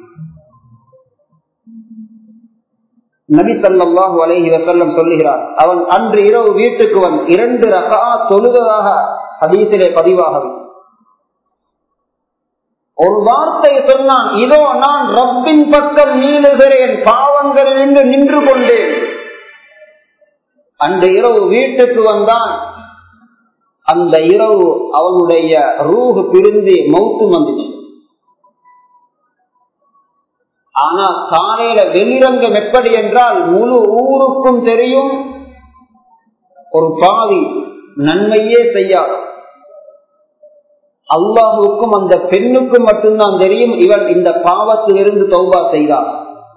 நபி சல்லாஹூ அலஹி வசல்லம் சொல்லுகிறார் அவன் அன்று இரவு வீட்டுக்கு வந்து இரண்டு ரகா தொழுவதாக ஹதீசிலே பதிவாகவே ஒரு வார்த்தை சொன்னான் இதோ நான் ரப்பின் பக்கம் நீளுகிறேன் பாவங்களில் நின்று நின்று கொண்டேன் அன்று இரவு வீட்டுக்கு வந்தான் அந்த இரவு அவனுடைய ரூஹு பிரிந்து மவுத்து வந்துச்சு ஆனா காலையில வெளிரங்கம் எப்படி என்றால் முழு ஊருக்கும் தெரியும் ஒரு பாவி நன்மையே செய்யாது அல்லாஹுக்கும் அந்த பெண்ணுக்கும் மட்டும்தான் தெரியும் இவன் இந்த பாவத்திலிருந்து தௌபா செய்தார்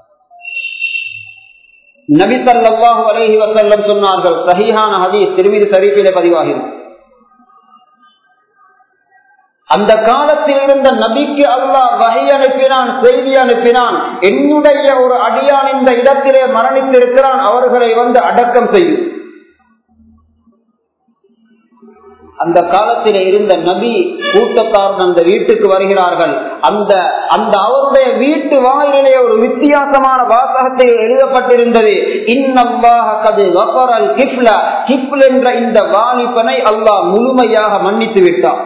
நபி சல்லாஹூ அலஹி வசல்லம் சொன்னார்கள் சஹிஹான ஹதீஸ் திருமிதி சரிப்பில பதிவாகிறது அந்த காலத்தில் இருந்த நபிக்கு அல்லாஹ் வகை அனுப்பினான் செய்தி அனுப்பினான் என்னுடைய ஒரு அடியான் இந்த இடத்திலே மரணித்திருக்கிறான் அவர்களை வந்து அடக்கம் செய்யும் அந்த காலத்திலே இருந்த நபி கூட்டத்தாரன் அந்த வீட்டுக்கு வருகிறார்கள் அந்த அந்த அவருடைய வீட்டு வாயிலே ஒரு வித்தியாசமான வாசகத்தில் எழுதப்பட்டிருந்தது என்ற இந்த வாலிபனை அல்லாஹ் முழுமையாக மன்னித்து விட்டான்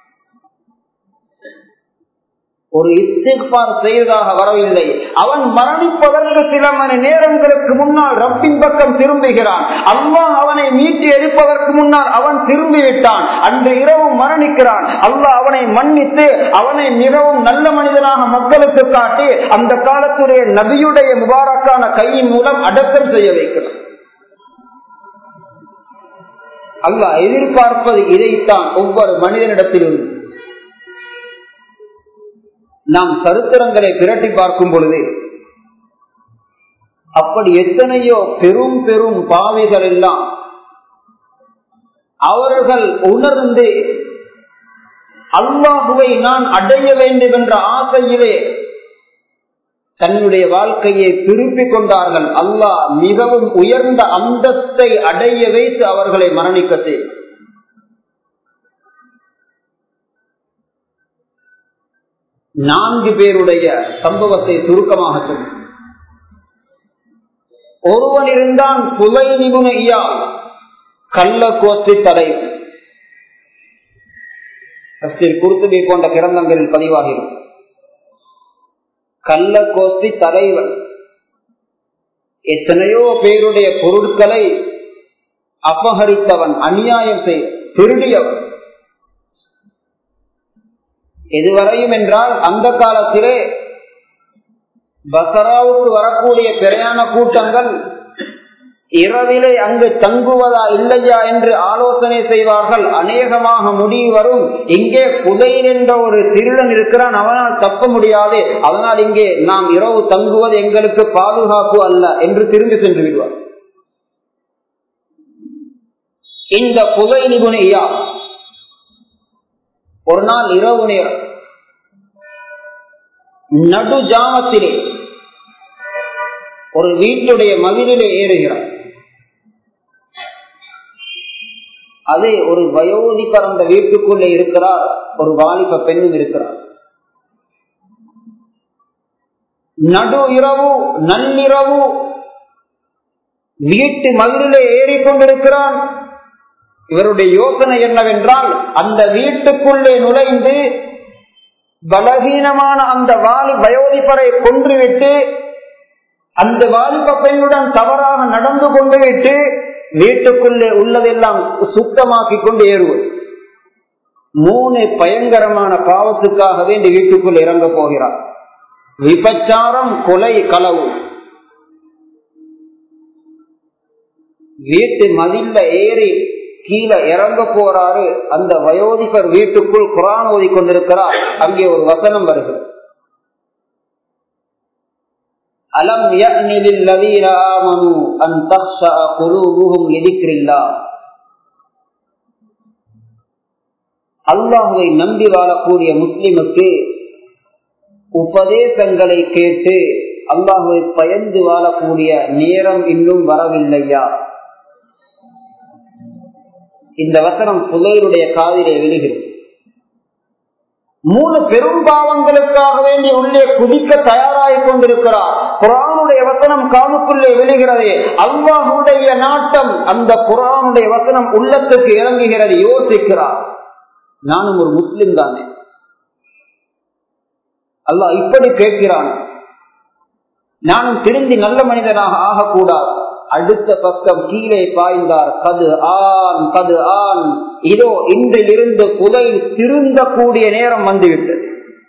ஒரு இஸ்திக்பார் செய்ததாக வரவில்லை அவன் மரணிப்பதற்கு சில மணி நேரங்களுக்கு முன்னால் ரப்பின் பக்கம் திரும்புகிறான் அல்லாஹ் அவனை மீட்டி எடுப்பதற்கு முன்னால் அவன் திரும்பிவிட்டான் அன்று இரவு மரணிக்கிறான் அல்லாஹ் அவனை மன்னித்து அவனை மிகவும் நல்ல மனிதனாக மக்களுக்கு காட்டி அந்த காலத்துடைய நபியுடைய முபாரக்கான கையின் மூலம் அடக்கம் செய்ய வைக்கிறான் அல்லாஹ் எதிர்பார்ப்பது இதைத்தான் ஒவ்வொரு மனிதனிடத்திலிருந்து நாம் சரித்திரங்களை பிரட்டி பார்க்கும் பொழுது அப்படி எத்தனையோ பெரும் பெரும் பாவிகள் எல்லாம் அவர்கள் உணர்ந்து அல்லாஹுவை நான் அடைய வேண்டும் என்ற ஆசையிலே தன்னுடைய வாழ்க்கையை திருப்பிக் கொண்டார்கள் அல்லாஹ் மிகவும் உயர்ந்த அந்தத்தை அடைய வைத்து அவர்களை மரணிக்க செய்தார் நான்கு பேருடைய சம்பவத்தை சுருக்கமாக சொல்லி ஒருவன் இருந்தான் புலை நிபுணையா கள்ள கோஷ்டி தலைவர் குருத்துபை போன்ற கிரந்தங்களில் பதிவாகிறது கள்ள கோஷ்டி தலைவர் எத்தனையோ பேருடைய பொருட்களை அபகரித்தவன் அநியாயம் செய்த திருடியவர் எதுவரையும் என்றால் அந்த காலத்திலே பசராவுக்கு வரக்கூடிய பிரயாண கூட்டங்கள் இரவிலே அங்கு தங்குவதா இல்லையா என்று ஆலோசனை செய்வார்கள் அநேகமாக முடிவு வரும் இங்கே புதையில் என்ற ஒரு திருடன் இருக்கிறான் அவனால் தப்ப முடியாது அதனால் இங்கே நாம் இரவு தங்குவது எங்களுக்கு பாதுகாப்பு அல்ல என்று திரும்பி சென்று விடுவார் இந்த புதை நிபுணையா ஒரு நாள் இரவு நேரம் நடு ஜாமத்திலே ஒரு வீட்டுடைய மதிலிலே ஏறுகிறார் அதே ஒரு வயோதி பறந்த வீட்டுக்குள்ளே இருக்கிறார் ஒரு வாலிப பெண்ணும் இருக்கிறார் நடு இரவு நள்ளிரவு வீட்டு மதிலே ஏறிக்கொண்டிருக்கிறான் இவருடைய யோசனை என்னவென்றால் அந்த வீட்டுக்குள்ளே நுழைந்து பலகீனமான அந்த வாலி வயோதிபரை கொன்றுவிட்டு அந்த வாலிப பெண்ணுடன் தவறாக நடந்து கொண்டு விட்டு வீட்டுக்குள்ளே உள்ளதெல்லாம் சுத்தமாக்கி கொண்டு ஏறுவது மூணு பயங்கரமான பாவத்துக்காக வேண்டி வீட்டுக்குள் இறங்க போகிறார் விபச்சாரம் கொலை களவு வீட்டு மதில்ல ஏறி கீழே இறங்க போறாரு அந்த வயோதிபர் வீட்டுக்குள் குரான் ஓதி கொண்டிருக்கிறார் அங்கே ஒரு வசனம் வருகிறது அலம் யஅனிலில்லதீன ஆமனு அன் தக்ஷா குலூபுஹும் லிதிக்ரில்லாஹ் அல்லாஹுவை நம்பி வாழக்கூடிய முஸ்லிமுக்கு உபதேசங்களை கேட்டு அல்லாஹுவை பயந்து வாழக்கூடிய நேரம் இன்னும் வரவில்லையா இந்த வசனம் புலையருடைய காதிலே விழுகிறது மூணு பெரும் பாவங்களுக்காக வேண்டி உள்ளே குதிக்க தயாராகி கொண்டிருக்கிறார் குரானுடைய வசனம் காதுக்குள்ளே விழுகிறது அல்லாஹுடைய நாட்டம் அந்த குரானுடைய வசனம் உள்ளத்துக்கு இறங்குகிறது யோசிக்கிறார் நானும் ஒரு முஸ்லிம் தானே அல்லாஹ் இப்படி கேட்கிறான் நானும் திருந்தி நல்ல மனிதனாக ஆகக்கூடாது அடுத்த பக்கம் கீழே பாய்ந்தார் கது ஆண் கது ஆண் இதோ இன்றிலிருந்து புதை திருந்தக்கூடிய நேரம் வந்துவிட்டது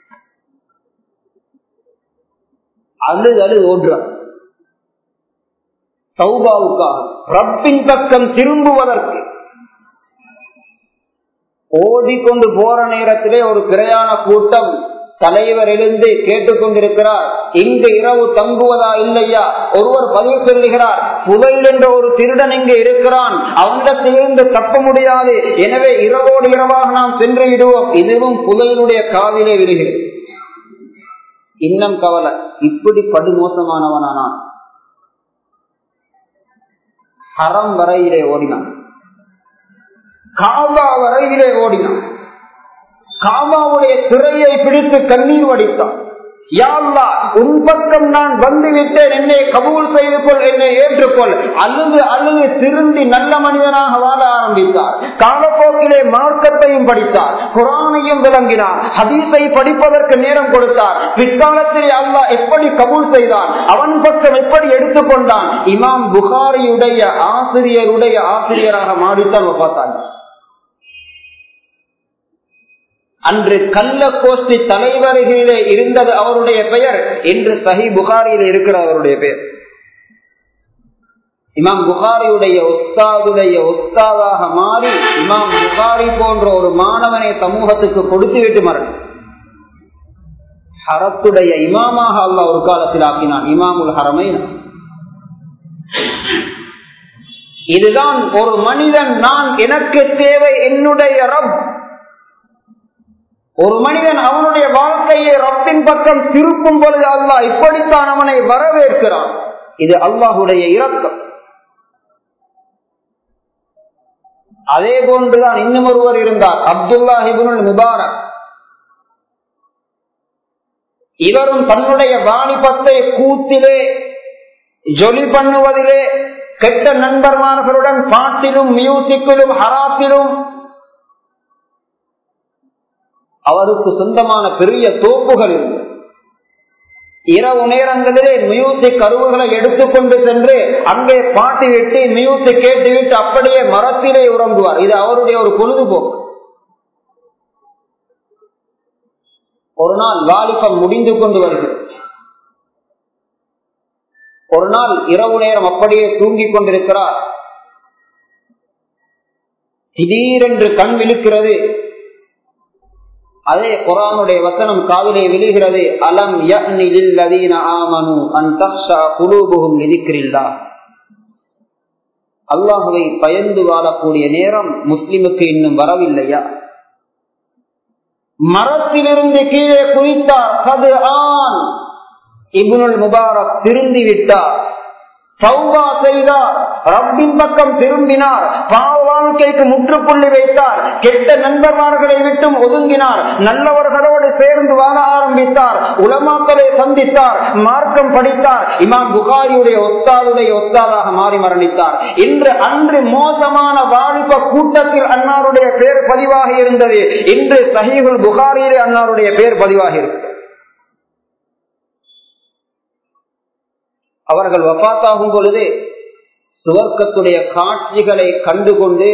அழு அழு ஓடுறார் சௌபாவுக்காக ரப்பின் பக்கம் திரும்புவதற்கு ஓடிக்கொண்டு போற நேரத்திலே ஒரு பிரயாண கூட்டம் தலைவர் எழுந்து கேட்டுக்கொண்டிருக்கிறார் இங்கு இரவு தங்குவதா இல்லையா ஒருவர் பதிவு சொல்லுகிறார் புதையில் என்ற ஒரு திருடன் இங்கு இருக்கிறான் அவனிடத்திலிருந்து தப்ப முடியாது எனவே இரவோடு இரவாக நாம் சென்று விடுவோம் இதுவும் புதையினுடைய காதிலே விடுகிறது இன்னும் கவலை இப்படி படுமோசமானவனானான் ஹரம் வரையிலே ஓடினான் காபா வரையிலே ஓடினான் காமாவுடைய திரையை பிடித்து கண்ணீர் வடித்தான் யாழ்லா உன் பக்கம் நான் வந்து விட்டேன் என்னை கபூல் செய்து கொள் என்னை ஏற்றுக்கொள் அழுது அழுது திருந்தி நல்ல மனிதனாக வாழ ஆரம்பித்தார் காலப்போக்கிலே மார்க்கத்தையும் படித்தார் குரானையும் விளங்கினார் ஹதீஸை படிப்பதற்கு நேரம் கொடுத்தார் பிற்காலத்தில் அல்லாஹ் எப்படி கபூல் செய்தான் அவன் பக்கம் எப்படி எடுத்துக்கொண்டான் இமாம் புகாரியுடைய ஆசிரியருடைய ஆசிரியராக மாறித்தான் பார்த்தாங்க அன்று கள்ள கோஷ்டி தலைவர்களிலே இருந்தது அவருடைய பெயர் என்று சஹி புகாரியில் இருக்கிற அவருடைய பெயர் இமாம் புகாரியுடைய ஒஸ்தாதுடைய ஒஸ்தாதாக மாறி இமாம் புகாரி போன்ற ஒரு மாணவனை சமூகத்துக்கு கொடுத்து விட்டு மரணம் ஹரத்துடைய இமாமாக அல்ல ஒரு காலத்தில் ஆக்கினான் இமாமுல் ஹரமை இதுதான் ஒரு மனிதன் நான் எனக்கு தேவை என்னுடைய ரப் ஒரு மனிதன் அவனுடைய வாழ்க்கையை ரப்பின் பக்கம் திருப்பும் பொழுது அல்லாஹ் இப்படித்தான் அவனை வரவேற்கிறான் இது அல்லாஹுடைய இரக்கம் அதே போன்றுதான் இன்னும் ஒருவர் இருந்தார் அப்துல்லா ஹிபுல் முபாரக் இவரும் தன்னுடைய வாணிபத்தை கூத்திலே ஜொலி பண்ணுவதிலே கெட்ட நண்பர்மார்களுடன் பாட்டிலும் மியூசிக்கிலும் ஹராத்திலும் அவருக்கு சொந்தமான பெரிய தோப்புகள் இருந்தது இரவு நேரங்களிலே மியூசிக் கருவுகளை எடுத்துக்கொண்டு சென்று அங்கே பாட்டி விட்டு மியூசிக் கேட்டுவிட்டு அப்படியே மரத்திலே உறங்குவார் இது அவருடைய ஒரு பொழுதுபோக்கு ஒரு நாள் வாலிபம் முடிந்து கொண்டு வருகிறது ஒரு நாள் இரவு நேரம் அப்படியே தூங்கிக் கொண்டிருக்கிறார் திடீரென்று கண் விழுக்கிறது அதே குரானுடைய வசனம் காவிலே விழுகிறது அலம் ஆமனு குலூபுகும் எதிர்க்கிறீர்களா அல்லாஹுவை பயந்து வாழக்கூடிய நேரம் முஸ்லிமுக்கு இன்னும் வரவில்லையா மரத்திலிருந்து கீழே குதித்தார் அது ஆண் இபுனுல் முபாரக் திருந்தி விட்டார் சௌபா செய்தார் ரப்பின் பக்கம் திரும்பினார் பாவ வாழ்க்கைக்கு முற்றுப்புள்ளி வைத்தார் கெட்ட நண்பர்மார்களை விட்டும் ஒதுங்கினார் நல்லவர்களோடு சேர்ந்து வாழ ஆரம்பித்தார் உலமாக்களை சந்தித்தார் மார்க்கம் படித்தார் இமாம் புகாரியுடைய ஒத்தாதுடைய ஒத்தாதாக மாறி மரணித்தார் இன்று அன்று மோசமான வாலிப கூட்டத்தில் அன்னாருடைய பேர் பதிவாக இருந்தது இன்று சஹீகுல் புகாரியிலே அன்னாருடைய பேர் பதிவாக இருக்கிறது அவர்கள் வபாத்தாகும் பொழுது சுவர்க்கத்துடைய காட்சிகளை கண்டுகொண்டு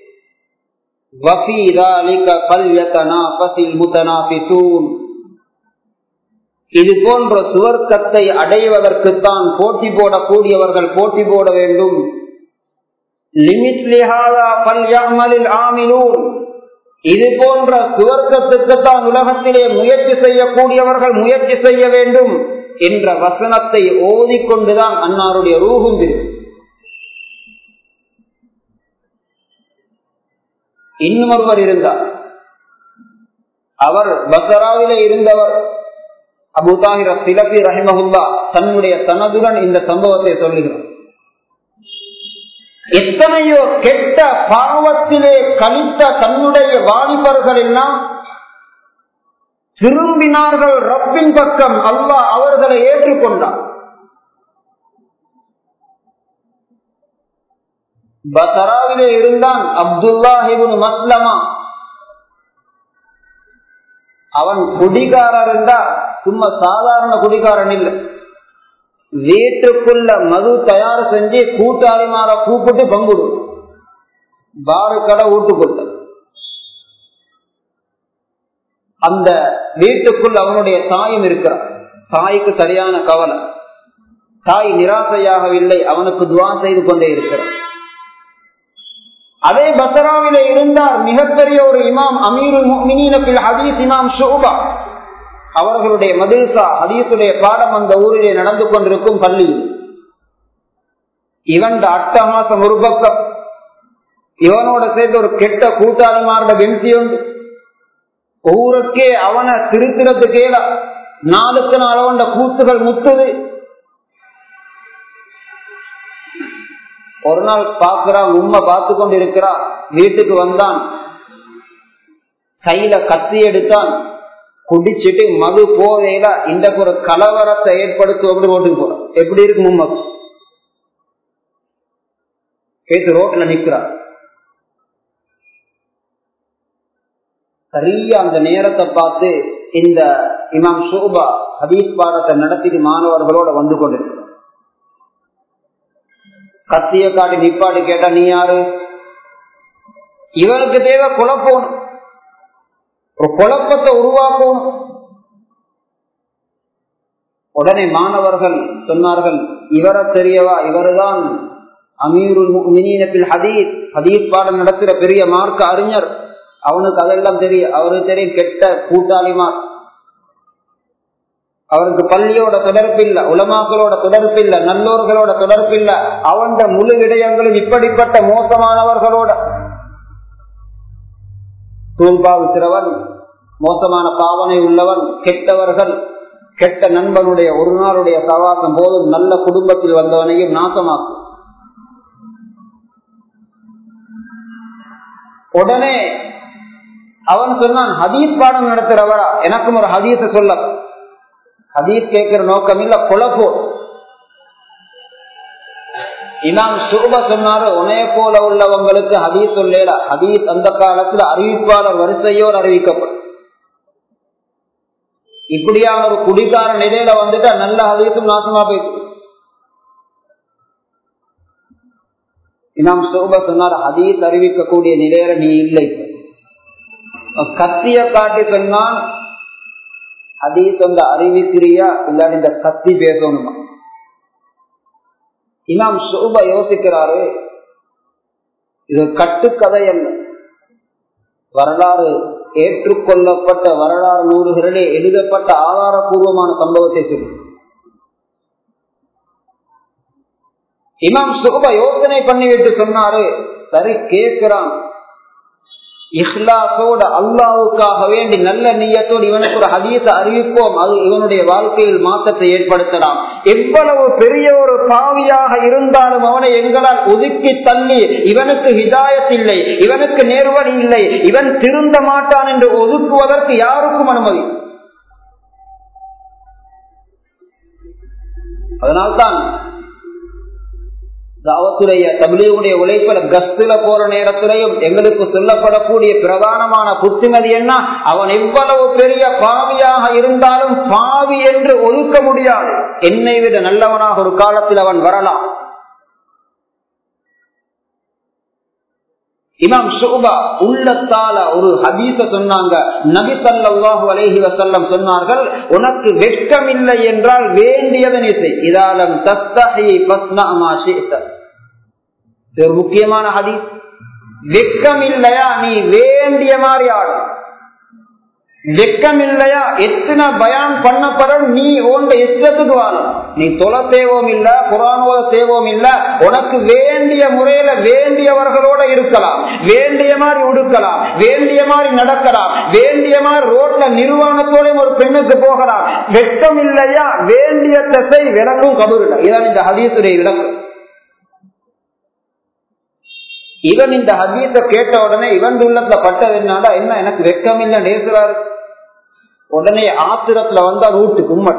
இது போன்ற சுவர்க்கத்தை அடைவதற்குத்தான் போட்டி போடக்கூடியவர்கள் போட்டி போட வேண்டும் இது போன்ற சுவர்க்கத்துக்குத்தான் உலகத்திலே முயற்சி செய்யக்கூடியவர்கள் முயற்சி செய்ய வேண்டும் என்ற வசனத்தை ஓதிக்கொண்டுதான் அன்னாருடைய ரூகும் இன்னும் ஒருவர் இருந்தார் அவர் பசராவிலே இருந்தவர் அபு தாகிர சிலபி ரஹிமகுல்லா தன்னுடைய தனதுடன் இந்த சம்பவத்தை சொல்லுகிறார் எத்தனையோ கெட்ட பாவத்திலே கழித்த தன்னுடைய வாலிபர்கள் எல்லாம் திரும்பினார்கள் ரப்பின் பக்கம் அல்லாஹ் அவர்களை ஏற்றுக்கொண்டார் பசராவிலே இருந்தான் அப்துல்லாஹிபின் மஸ்லமா அவன் குடிகாரர் இருந்தா சும்மா சாதாரண குடிகாரன் இல்லை வீட்டுக்குள்ள மது தயார் செஞ்சு கூட்டாளிமார கூப்பிட்டு பங்குடு பாரு கடை வீட்டுக்குள்ள அந்த வீட்டுக்குள் அவனுடைய தாயும் இருக்கிறான் தாய்க்கு சரியான கவலை தாய் நிராசையாகவில்லை அவனுக்கு துவா செய்து கொண்டே இருக்கிறான் அதே பசராவிலே இருந்தார் மிகப்பெரிய ஒரு இமாம் அமீருல் ஹதீஸ் இமாம் ஷோபா அவர்களுடைய மதில்சா ஹதீசுடைய பாடம் அந்த ஊரிலே நடந்து கொண்டிருக்கும் பள்ளி இவன் அட்டமாசம் ஒரு பக்கம் இவனோட சேர்ந்து ஒரு கெட்ட கூட்டாளிமாரோட வெம்சி உண்டு ஊருக்கே அவனை திருத்திரத்து கேள நாளுக்கு நாள் அவன் கூத்துகள் முத்துது ஒரு நாள் பாக்குறான் உண்மை பார்த்து கொண்டு இருக்கிறா வீட்டுக்கு வந்தான் கையில கத்தி எடுத்தான் குடிச்சிட்டு மது போதையில இந்த ஒரு கலவரத்தை ஏற்படுத்தும் அப்படி ஓட்டுக்கு போறான் எப்படி இருக்கு மும்மது பேத்து ரோட்ல நிக்கிறான் சரியா அந்த நேரத்தை பார்த்து இந்த இமாம் ஷோபா ஹதீஸ் பாடத்தை நடத்திட்டு மாணவர்களோட வந்து கொண்டிருக்கிறார் கத்திய காட்டி நிப்பாட்டி கேட்டா நீ யாரு இவனுக்கு தேவை குழப்பம் ஒரு குழப்பத்தை உருவாக்கும் உடனே மாணவர்கள் சொன்னார்கள் இவர தெரியவா இவருதான் அமீருல் ஹதீஸ் ஹதீஸ் பாடம் நடத்துற பெரிய மார்க்க அறிஞர் அவனுக்கு அதெல்லாம் தெரியும் அவருக்கு தெரியும் கெட்ட கூட்டாளிமார் அவருக்கு பள்ளியோட தொடர்பில்ல உலமாக்களோட தொடர்பில்ல நல்லோர்களோட தொடர்பில்ல அவன் முழு விடயங்களும் இப்படிப்பட்ட மோசமானவர்களோட தூள்பாவிக்கிறவன் மோசமான பாவனை உள்ளவன் கெட்டவர்கள் கெட்ட நண்பனுடைய ஒரு நாளுடைய சவாசம் போதும் நல்ல குடும்பத்தில் வந்தவனையும் நாசமாக்கும் உடனே அவன் சொன்னான் ஹதீஸ் பாடம் நடத்துறவரா எனக்கும் ஒரு ஹதீஸ சொல்ல ஹதீஸ் கேட்கிற நோக்கம் இல்ல குழப்போ இமாம் சுப சொன்னாரு உனைய போல உள்ளவங்களுக்கு ஹதீஸ் சொல்லல ஹதீஸ் அந்த காலத்துல அறிவிப்பாளர் வரிசையோடு அறிவிக்கப்படும் இப்படியான ஒரு குடிக்கார நிலையில வந்துட்டா நல்ல ஹதீஸும் நாசமா போயிட்டு இமாம் சோபா சொன்னார் ஹதீஸ் அறிவிக்கக்கூடிய நிலையில நீ இல்லை கத்திய காட்டி சொன்னான் ஹதீஸ் வந்து அறிவிக்கிறியா இல்லாட்டி இந்த கத்தி பேசணுமா இமாம் சோபா யோசிக்கிறாரு இது கட்டுக்கதை அல்ல வரலாறு ஏற்றுக்கொள்ளப்பட்ட வரலாறு நூறுகளிலே எழுதப்பட்ட ஆதாரபூர்வமான சம்பவத்தை சொல்லு இமாம் சுகப யோசனை பண்ணிவிட்டு சொன்னாரு சரி கேட்கிறான் இஹ்லாசோட அல்லாவுக்காக வேண்டி நல்ல நீயத்தோடு இவனுக்கு ஒரு ஹதீச அறிவிப்போம் அது இவனுடைய வாழ்க்கையில் மாற்றத்தை ஏற்படுத்தலாம் எவ்வளவு பெரிய ஒரு பாவியாக இருந்தாலும் அவனை எங்களால் ஒதுக்கி தள்ளி இவனுக்கு ஹிதாயத் இல்லை இவனுக்கு நேர்வழி இல்லை இவன் திருந்த மாட்டான் என்று ஒதுக்குவதற்கு யாருக்கும் அனுமதி அதனால்தான் தாவத்துடைய தமிழுடைய உழைப்பில கஸ்துல போற நேரத்திலையும் எங்களுக்கு சொல்லப்படக்கூடிய பிரதானமான புத்திமதி என்ன அவன் எவ்வளவு பெரிய பாவியாக இருந்தாலும் பாவி என்று ஒதுக்க முடியாது என்னை விட நல்லவனாக ஒரு காலத்தில் அவன் வரலாம் இமாம் ஷோபா உள்ளத்தால ஒரு ஹதீச சொன்னாங்க நபி சல்லாஹு அலேஹி வசல்லம் சொன்னார்கள் உனக்கு வெட்கம் இல்லை என்றால் வேண்டியதனை செய் இதாலம் தஸ்தஹி பஸ்னா ஒரு முக்கியமான ஹதீஸ் வெட்கம் இல்லையா நீ வேண்டிய மாதிரி ஆடும் வெக்கம் இல்லையா எத்தனை பயான் பண்ணப்படும் நீ உண்ட இஷ்டத்துக்கு வாழும் நீ தொலை தேவோம் இல்ல புறானோத தேவோம் இல்ல உனக்கு வேண்டிய முறையில வேண்டியவர்களோட இருக்கலாம் வேண்டிய மாதிரி உடுக்கலாம் வேண்டிய மாதிரி நடக்கலாம் வேண்டிய மாதிரி ரோட்ல நிர்வாணத்தோட ஒரு பெண்ணுக்கு போகலாம் வெட்கம் இல்லையா வேண்டிய தசை விளக்கும் கபுருல இதான் இந்த ஹதீசுடைய விளக்கம் இவன் இந்த ஹதீஸ கேட்ட உடனே இவன் உள்ளத்துல பட்டது என்னடா என்ன எனக்கு வெக்கம் இல்ல நேசுறாரு உடனே ஆத்திரத்துல வந்தா ரூட்டுக்கு உண்மை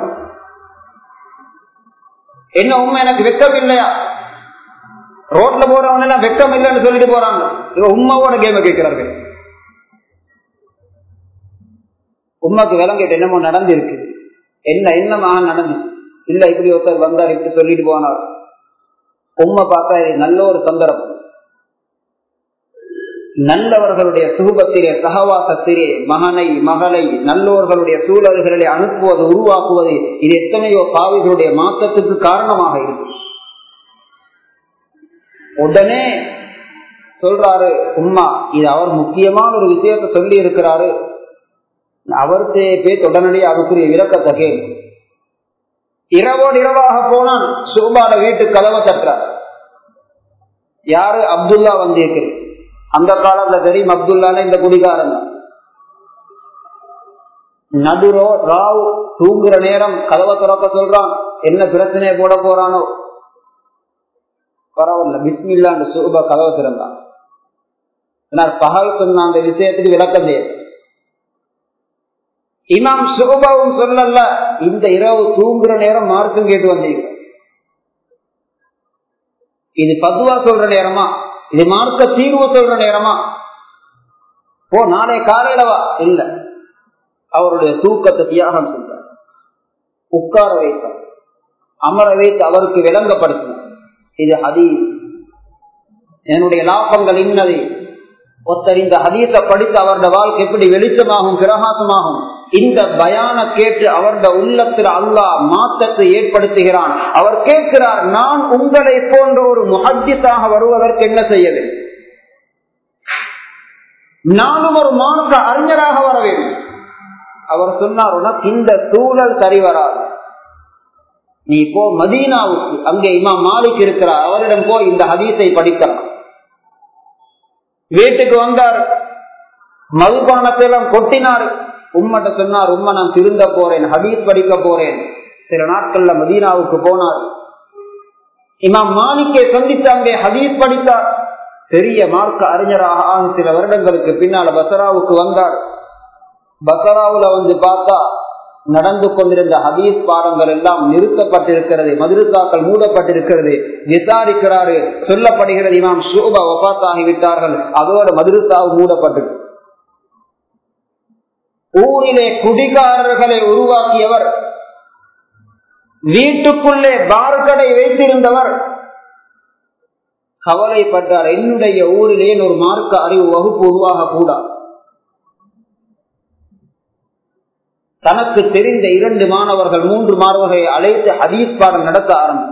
என்ன உண்மை எனக்கு வெக்கம் இல்லையா ரோட்ல போறவங்க எல்லாம் வெக்கம் இல்லைன்னு சொல்லிட்டு போறாங்க இவன் உண்மாவோட கேம கேட்கிறாரு உண்மைக்கு விளங்கிட்டு என்னமோ நடந்திருக்கு என்ன என்னமாக நடந்து இல்ல இப்படி ஒருத்தர் வந்தார் இப்படி சொல்லிட்டு போனார் உண்மை பார்த்தா நல்ல ஒரு சந்தர்ப்பம் நல்லவர்களுடைய சுகபத்திலே சகவாசத்திலே மகனை மகளை நல்லோர்களுடைய சூழல்களை அனுப்புவது உருவாக்குவது இது எத்தனையோ பாவிகளுடைய மாற்றத்துக்கு காரணமாக இருக்கு உடனே சொல்றாரு உம்மா இது அவர் முக்கியமான ஒரு விஷயத்த சொல்லி இருக்கிறாரு அவர்த்தே போய் உடனடியே அதுக்குரிய விளக்கத்தை கேள் இரவோடு இரவாக போனான் சோபாட வீட்டு கதவை தட்டுறார் யாரு அப்துல்லா வந்திருக்கிறேன் அந்த காலத்துல தெரியும் அப்துல்லான இந்த குடிகாரன் நடுரோ ராவ் தூங்குற நேரம் கதவை திறக்க சொல்றான் என்ன பிரச்சனையை போட போறானோ பரவாயில்ல பிஸ்மில்லான்னு சுப கதவை திறந்தான் பகல் சொன்ன அந்த விஷயத்துக்கு விளக்கம் தெரியாது இமாம் சுகபாவும் சொல்லல இந்த இரவு தூங்குற நேரம் மார்க்கம் கேட்டு வந்தீங்க இது பதுவா சொல்ற நேரமா இது மார்க்க தீர்வு சொல்ற நேரமா ஓ நாளை காலையில வா இல்ல அவருடைய தூக்கத்தை தியாகம் செஞ்சார் உட்கார வைத்தார் அமர வைத்து அவருக்கு விளங்கப்படுத்தினார் இது ஹதீஸ் என்னுடைய லாபங்கள் இன்னது ஒருத்தர் இந்த ஹதீஸ படித்து அவருடைய வாழ்க்கை எப்படி வெளிச்சமாகும் பிரகாசமாகும் இந்த பயான கேட்டு அவருடைய உள்ளத்தில் அல்லாஹ் மாற்றத்தை ஏற்படுத்துகிறான் அவர் கேட்கிறார் நான் உங்களை போன்ற ஒரு முஹத்திஸாக வருவதற்கு என்ன செய்ய வேண்டும் நானும் ஒரு மார்க்க அறிஞராக வர வேண்டும் அவர் சொன்னார் உனக்கு இந்த சூழல் சரி வராது நீ போ மதீனாவுக்கு அங்கே இமா மாலிக் இருக்கிறார் அவரிடம் போய் இந்த ஹதீஸை படிக்கலாம் வீட்டுக்கு வந்தார் மதுபானத்தை எல்லாம் கொட்டினார் உம்மட்ட சொன்னார் உம்மா நான் திருந்த போறேன் ஹதீஸ் படிக்க போறேன் சில நாட்கள்ல மதீனாவுக்கு போனார் இமாம் மாலிக்கை சந்தித்து அங்கே ஹதீஸ் படித்தார் பெரிய மார்க்க அறிஞராக ஆகும் சில வருடங்களுக்கு பின்னால பசராவுக்கு வந்தார் பசராவுல வந்து பார்த்தா நடந்து கொண்டிருந்த ஹதீஸ் பாடங்கள் எல்லாம் நிறுத்தப்பட்டிருக்கிறது மதுரசாக்கள் மூடப்பட்டிருக்கிறது விசாரிக்கிறாரு சொல்லப்படுகிறது இமாம் ஷோபா வபாத்தாகி விட்டார்கள் அதோட மதுரசாவு மூடப்பட்டு ஊரிலே குடிகாரர்களை உருவாக்கியவர் வீட்டுக்குள்ளே பார்கடை வைத்திருந்தவர் கவலைப்பட்டார் என்னுடைய ஊரிலே ஒரு மார்க்க அறிவு வகுப்பு உருவாக கூடாது தனக்கு தெரிந்த இரண்டு மாணவர்கள் மூன்று மாணவர்களை அழைத்து ஹதீஸ் பாடம் நடத்த ஆரம்பித்தார்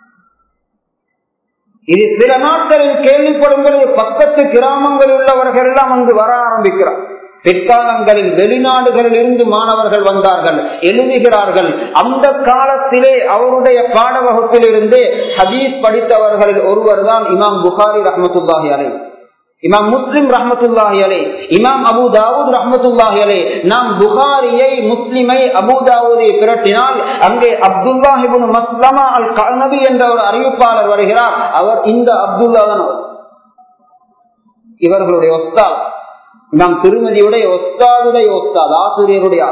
இது சில நாட்களில் கேள்விப்படும் பொழுது பக்கத்து கிராமங்களில் உள்ளவர்கள் எல்லாம் அங்கு வர ஆரம்பிக்கிறார் பிற்காலங்களில் வெளிநாடுகளில் இருந்து மாணவர்கள் வந்தார்கள் எழுதுகிறார்கள் அந்த காலத்திலே அவருடைய பாட வகுப்பில் இருந்து ஹதீஸ் படித்தவர்களில் ஒருவர் தான் இமாம் புகாரி ரஹமத்துல்லாஹி அலை இமாம் முஸ்லிம் ரஹமத்துல்லாஹி அலை இமாம் அபு தாவூத் ரஹமத்துல்லாஹி அலை நாம் புகாரியை முஸ்லிமை அபு தாவூதை பிரட்டினால் அங்கே அப்துல்லாஹிபுன் மஸ்லமா அல் கனபி என்ற ஒரு அறிவிப்பாளர் வருகிறார் அவர் இந்த அப்துல்லா தான் இவர்களுடைய ஒஸ்தாத் நாம் திருமதியுடைய ஒஸ்தாதுடைய ஒஸ்தாத் ஆசிரியருடைய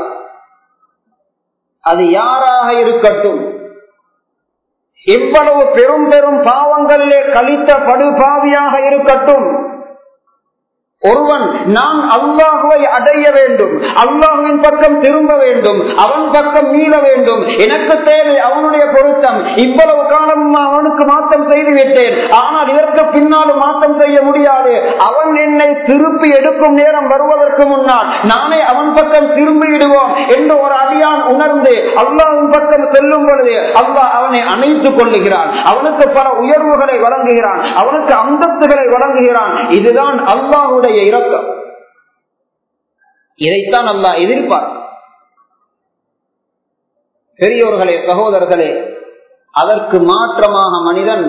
அது யாராக இருக்கட்டும் இவ்வளவு பெரும் பெரும் பாவங்களிலே கழித்த படுபாவியாக இருக்கட்டும் ஒருவன் நான் அல்லாஹுவை அடைய வேண்டும் அல்லாஹுவின் பக்கம் திரும்ப வேண்டும் அவன் பக்கம் மீள வேண்டும் எனக்கு தேவை அவனுடைய பொருத்தம் இவ்வளவு காலம் அவனுக்கு மாற்றம் செய்து விட்டேன் ஆனால் இதற்கு பின்னாலும் மாற்றம் செய்ய முடியாது அவன் என்னை திருப்பி எடுக்கும் நேரம் வருவதற்கு முன்னால் நானே அவன் பக்கம் திரும்பி விடுவோம் என்று ஒரு அடியான் உணர்ந்து அல்லாஹின் பக்கம் செல்லும் பொழுது அல்லாஹ் அவனை அணைத்துக் கொள்ளுகிறான் அவனுக்கு பல உயர்வுகளை வழங்குகிறான் அவனுக்கு அந்தஸ்துகளை வழங்குகிறான் இதுதான் அல்லாஹுடைய அல்லாஹுடைய இரக்கம் இதைத்தான் அல்லாஹ் எதிர்பார்க்க பெரியோர்களே சகோதரர்களே அதற்கு மாற்றமாக மனிதன்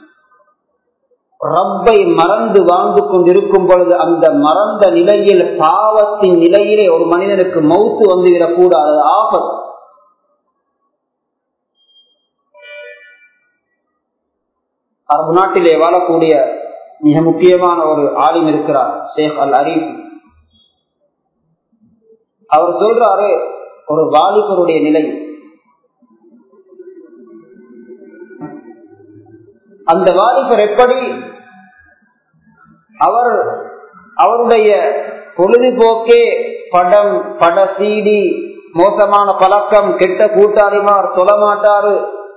ரப்பை மறந்து வாழ்ந்து கொண்டிருக்கும் பொழுது அந்த மறந்த நிலையில் பாவத்தின் நிலையிலே ஒரு மனிதனுக்கு மௌத்து வந்துவிடக் கூடாது ஆபத்து அரபு நாட்டிலே வாழக்கூடிய மிக முக்கியமான ஒரு ஆலிம் இருக்கிறார் ஷேக் அல் அரீப் அவர் சொல்றாரு ஒரு வாலிபருடைய நிலை அந்த வாலிபர் எப்படி அவர் அவருடைய பொழுதுபோக்கே படம் பட சீடி மோசமான பழக்கம் கெட்ட கூட்டாளிமார் சொல்ல மாட்டாரு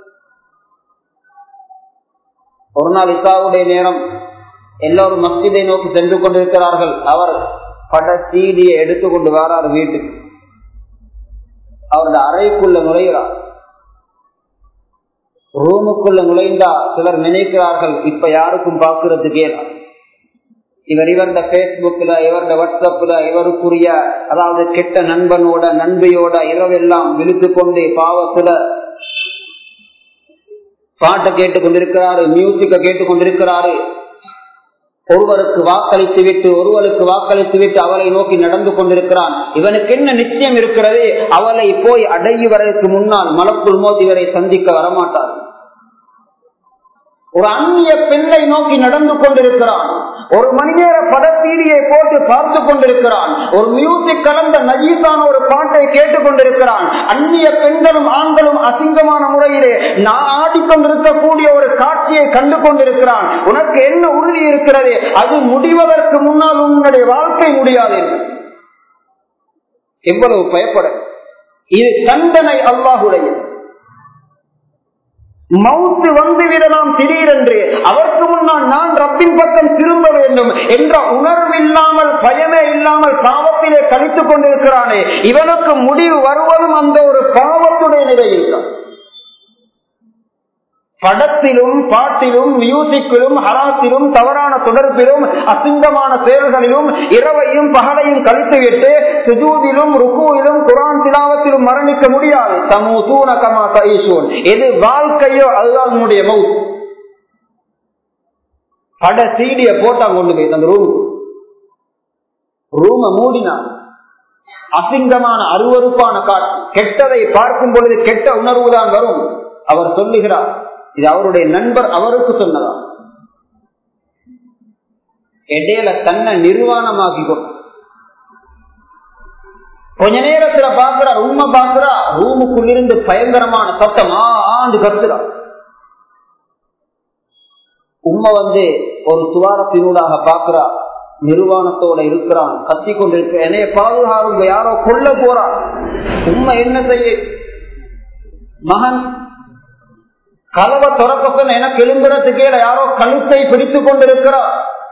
ஒரு நாள் இசாவுடைய நேரம் எல்லோரும் மஸ்ஜிதை நோக்கி சென்று கொண்டிருக்கிறார்கள் அவர் பட சீடியை எடுத்துக்கொண்டு வரார் வீட்டுக்கு அவரது அறைக்குள்ள நுழைகிறார் ரூமுக்குள்ள நுழைந்தா சிலர் நினைக்கிறார்கள் இப்ப யாருக்கும் பார்க்கறதுக்கு ஏதான் இவர் இவருடைய பேஸ்புக்ல இவருடைய வாட்ஸ்அப்ல இவருக்குரிய அதாவது கெட்ட நண்பனோட நண்பியோட இரவெல்லாம் விழுத்து கொண்டு பாவத்துல பாட்டை கேட்டுக் கொண்டிருக்கிறாரு மியூசிக்க கேட்டுக் கொண்டிருக்கிறாரு ஒருவருக்கு வாக்களித்து விட்டு ஒருவருக்கு வாக்களித்து விட்டு அவளை நோக்கி நடந்து கொண்டிருக்கிறான் இவனுக்கு என்ன நிச்சயம் இருக்கிறது அவளை போய் அடையுவதற்கு முன்னால் மலக்குள் மோதி இவரை சந்திக்க வரமாட்டார் ஒரு அந்நிய பெண்ணை நோக்கி நடந்து கொண்டிருக்கிறான் ஒரு மணிநேர படத்தீடியை போட்டு பார்த்து கொண்டிருக்கிறான் ஒரு மியூசிக் கலந்த நஜீசான ஒரு பாட்டை கேட்டுக் கொண்டிருக்கிறான் அந்நிய பெண்களும் ஆண்களும் அசிங்கமான முறையிலே நான் ஆடிக்கொண்டிருக்கக்கூடிய ஒரு காட்சியை கண்டு கொண்டிருக்கிறான் உனக்கு என்ன உறுதி இருக்கிறது அது முடிவதற்கு முன்னால் உன்னுடைய வாழ்க்கை முடியாது எவ்வளவு பயப்பட இது தண்டனை அல்லாஹுடைய மவுத்து வந்துவிடலாம் திடீரென்று அவருக்கு முன்னால் நான் ரப்பின் பக்கம் திரும்ப வேண்டும் என்ற உணர்வில்லாமல் பயமே இல்லாமல் பாவத்திலே கழித்துக் கொண்டிருக்கிறானே இவனுக்கு முடிவு வருவதும் அந்த ஒரு பாவத்துடைய நிலையில் தான் படத்திலும் பாட்டிலும் மியூசிக்கிலும் ஹராத்திலும் தவறான தொடர்பிலும் அசிங்கமான செயல்களிலும் இரவையும் பகலையும் கழித்துவிட்டு சுஜூதிலும் ருக்குவிலும் குரான் திலாவத்திலும் மரணிக்க முடியாது தமு தூண கமா தைசூன் எது வாழ்க்கையோ அதுதான் உன்னுடைய மவுத் பட சீடிய போட்டா கொண்டு போய் அந்த ரூம் ரூம மூடினான் அசிங்கமான அருவறுப்பான காட்சி கெட்டதை பார்க்கும் பொழுது கெட்ட உணர்வு தான் வரும் அவர் சொல்லுகிறார் இது அவருடைய நண்பர் அவருக்கு சொன்னதா இடையில தன்னை நிர்வாணமாக்கி கொஞ்ச நேரத்துல பாக்குறா ரூம பாக்குறா ரூமுக்குள் இருந்து பயங்கரமான சத்தம் ஆண்டு கத்துறா உண்மை வந்து ஒரு துவாரத்தினூடாக பாக்குறா நிர்வாணத்தோட இருக்கிறான் கத்தி கொண்டிருக்க என்னைய பாதுகாருங்க யாரோ கொல்ல போறான் உண்மை என்ன செய்ய மகன் கதவை திறக்க சொன்ன எனக்கு எழும்புறதுக்கு யாரோ கழுத்தை பிடித்துக் கொண்டிருக்கிறார்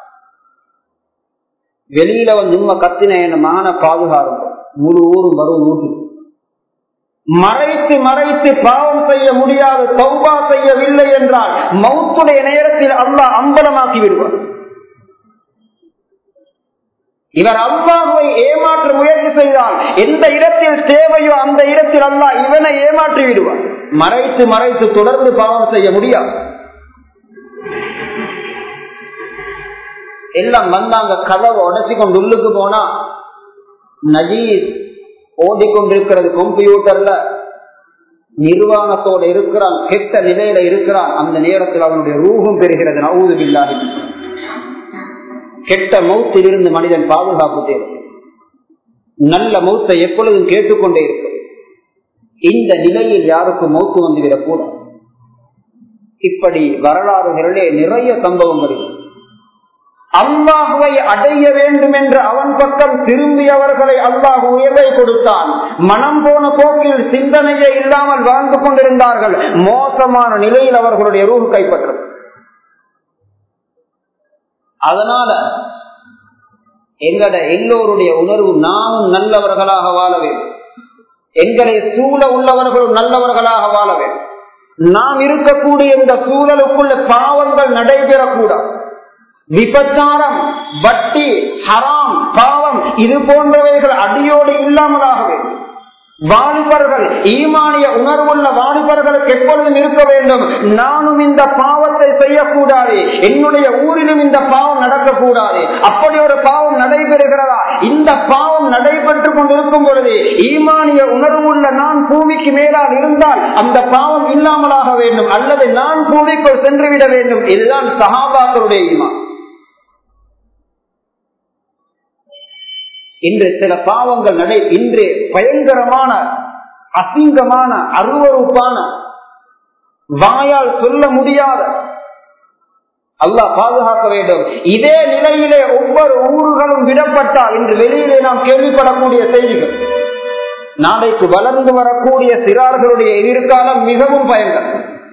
வெளியில வந்து உண்மை கத்தின என்ன மகனை பாதுகாருங்க முழு ஊரும் வரும் ஊட்டு மறைத்து மறைத்து பாவம் செய்ய முடியாது சௌபா செய்யவில்லை என்றால் மௌத்துடைய நேரத்தில் அல்லாஹ் அம்பலமாக்கி விடுவார் இவர் அல்லாஹுவை ஏமாற்ற முயற்சி செய்தால் எந்த இடத்தில் தேவையோ அந்த இடத்தில் அல்லாஹ் இவனை ஏமாற்றி விடுவார் மறைத்து மறைத்து தொடர்ந்து பாவம் செய்ய முடியாது எல்லாம் வந்தாங்க கதவை உடச்சி கொண்டு உள்ளுக்கு போனா நஜீஸ் ஓடிக்கொண்டிருக்கிறது கம்ப்யூட்டர்ல நிர்வாணத்தோட இருக்கிறான் கெட்ட நிலையில இருக்கிறான் அந்த நேரத்தில் அவனுடைய ரூபம் பெறுகிறது நவுது இல்லாது கெட்ட மௌத்திலிருந்து மனிதன் பாதுகாப்பு தேவை நல்ல மௌத்தை எப்பொழுதும் கேட்டுக்கொண்டே இருக்கும் இந்த நிலையில் யாருக்கும் மௌத்து வந்துவிடக்கூடாது இப்படி வரலாறுகளிலே நிறைய சம்பவங்கள் அல்லாஹுவை அடைய வேண்டும் என்று அவன் பக்கம் திரும்பியவர்களை அல்லாஹ் உயர்வை கொடுத்தான் மனம் போன போக்கில் சிந்தனையே இல்லாமல் வாழ்ந்து கொண்டிருந்தார்கள் மோசமான நிலையில் அவர்களுடைய ரூஹ் கைப்பற்றது அதனால எங்கட எல்லோருடைய உணர்வு நாமும் நல்லவர்களாக வாழ வேண்டும் எங்களை சூழ உள்ளவர்களும் நல்லவர்களாக வாழ வேண்டும் நாம் இருக்கக்கூடிய இந்த சூழலுக்குள்ள பாவங்கள் நடைபெறக்கூடாது விபச்சாரம் வட்டி ஹராம் பாவம் இது போன்றவைகள் அடியோடு இல்லாமலாக வேண்டும் வாலிபர்கள் ஈமானிய உணர்வுள்ள வாலிபர்களுக்கு எப்பொழுதும் இருக்க வேண்டும் நானும் இந்த பாவத்தை செய்யக்கூடாது என்னுடைய ஊரிலும் இந்த பாவம் நடக்கக்கூடாது அப்படி ஒரு பாவம் நடைபெறுகிறதா இந்த பாவம் நடைபெற்று கொண்டிருக்கும் பொழுது ஈமானிய உணர்வுள்ள நான் பூமிக்கு மேலால் இருந்தால் அந்த பாவம் இல்லாமலாக வேண்டும் அல்லது நான் பூமிக்குள் சென்று விட வேண்டும் இதுதான் சகாபாக்களுடைய ஈமான் இன்று சில பாவங்கள் நடை இன்று பயங்கரமான அசிங்கமான அருவறுப்பான வாயால் சொல்ல முடியாத அல்லாஹ் பாதுகாக்க வேண்டும் இதே நிலையிலே ஒவ்வொரு ஊர்களும் விடப்பட்டால் இன்று வெளியிலே நாம் கேள்விப்படக்கூடிய செய்திகள் நாளைக்கு வளர்ந்து வரக்கூடிய சிறார்களுடைய எதிர்காலம் மிகவும் பயங்கரம்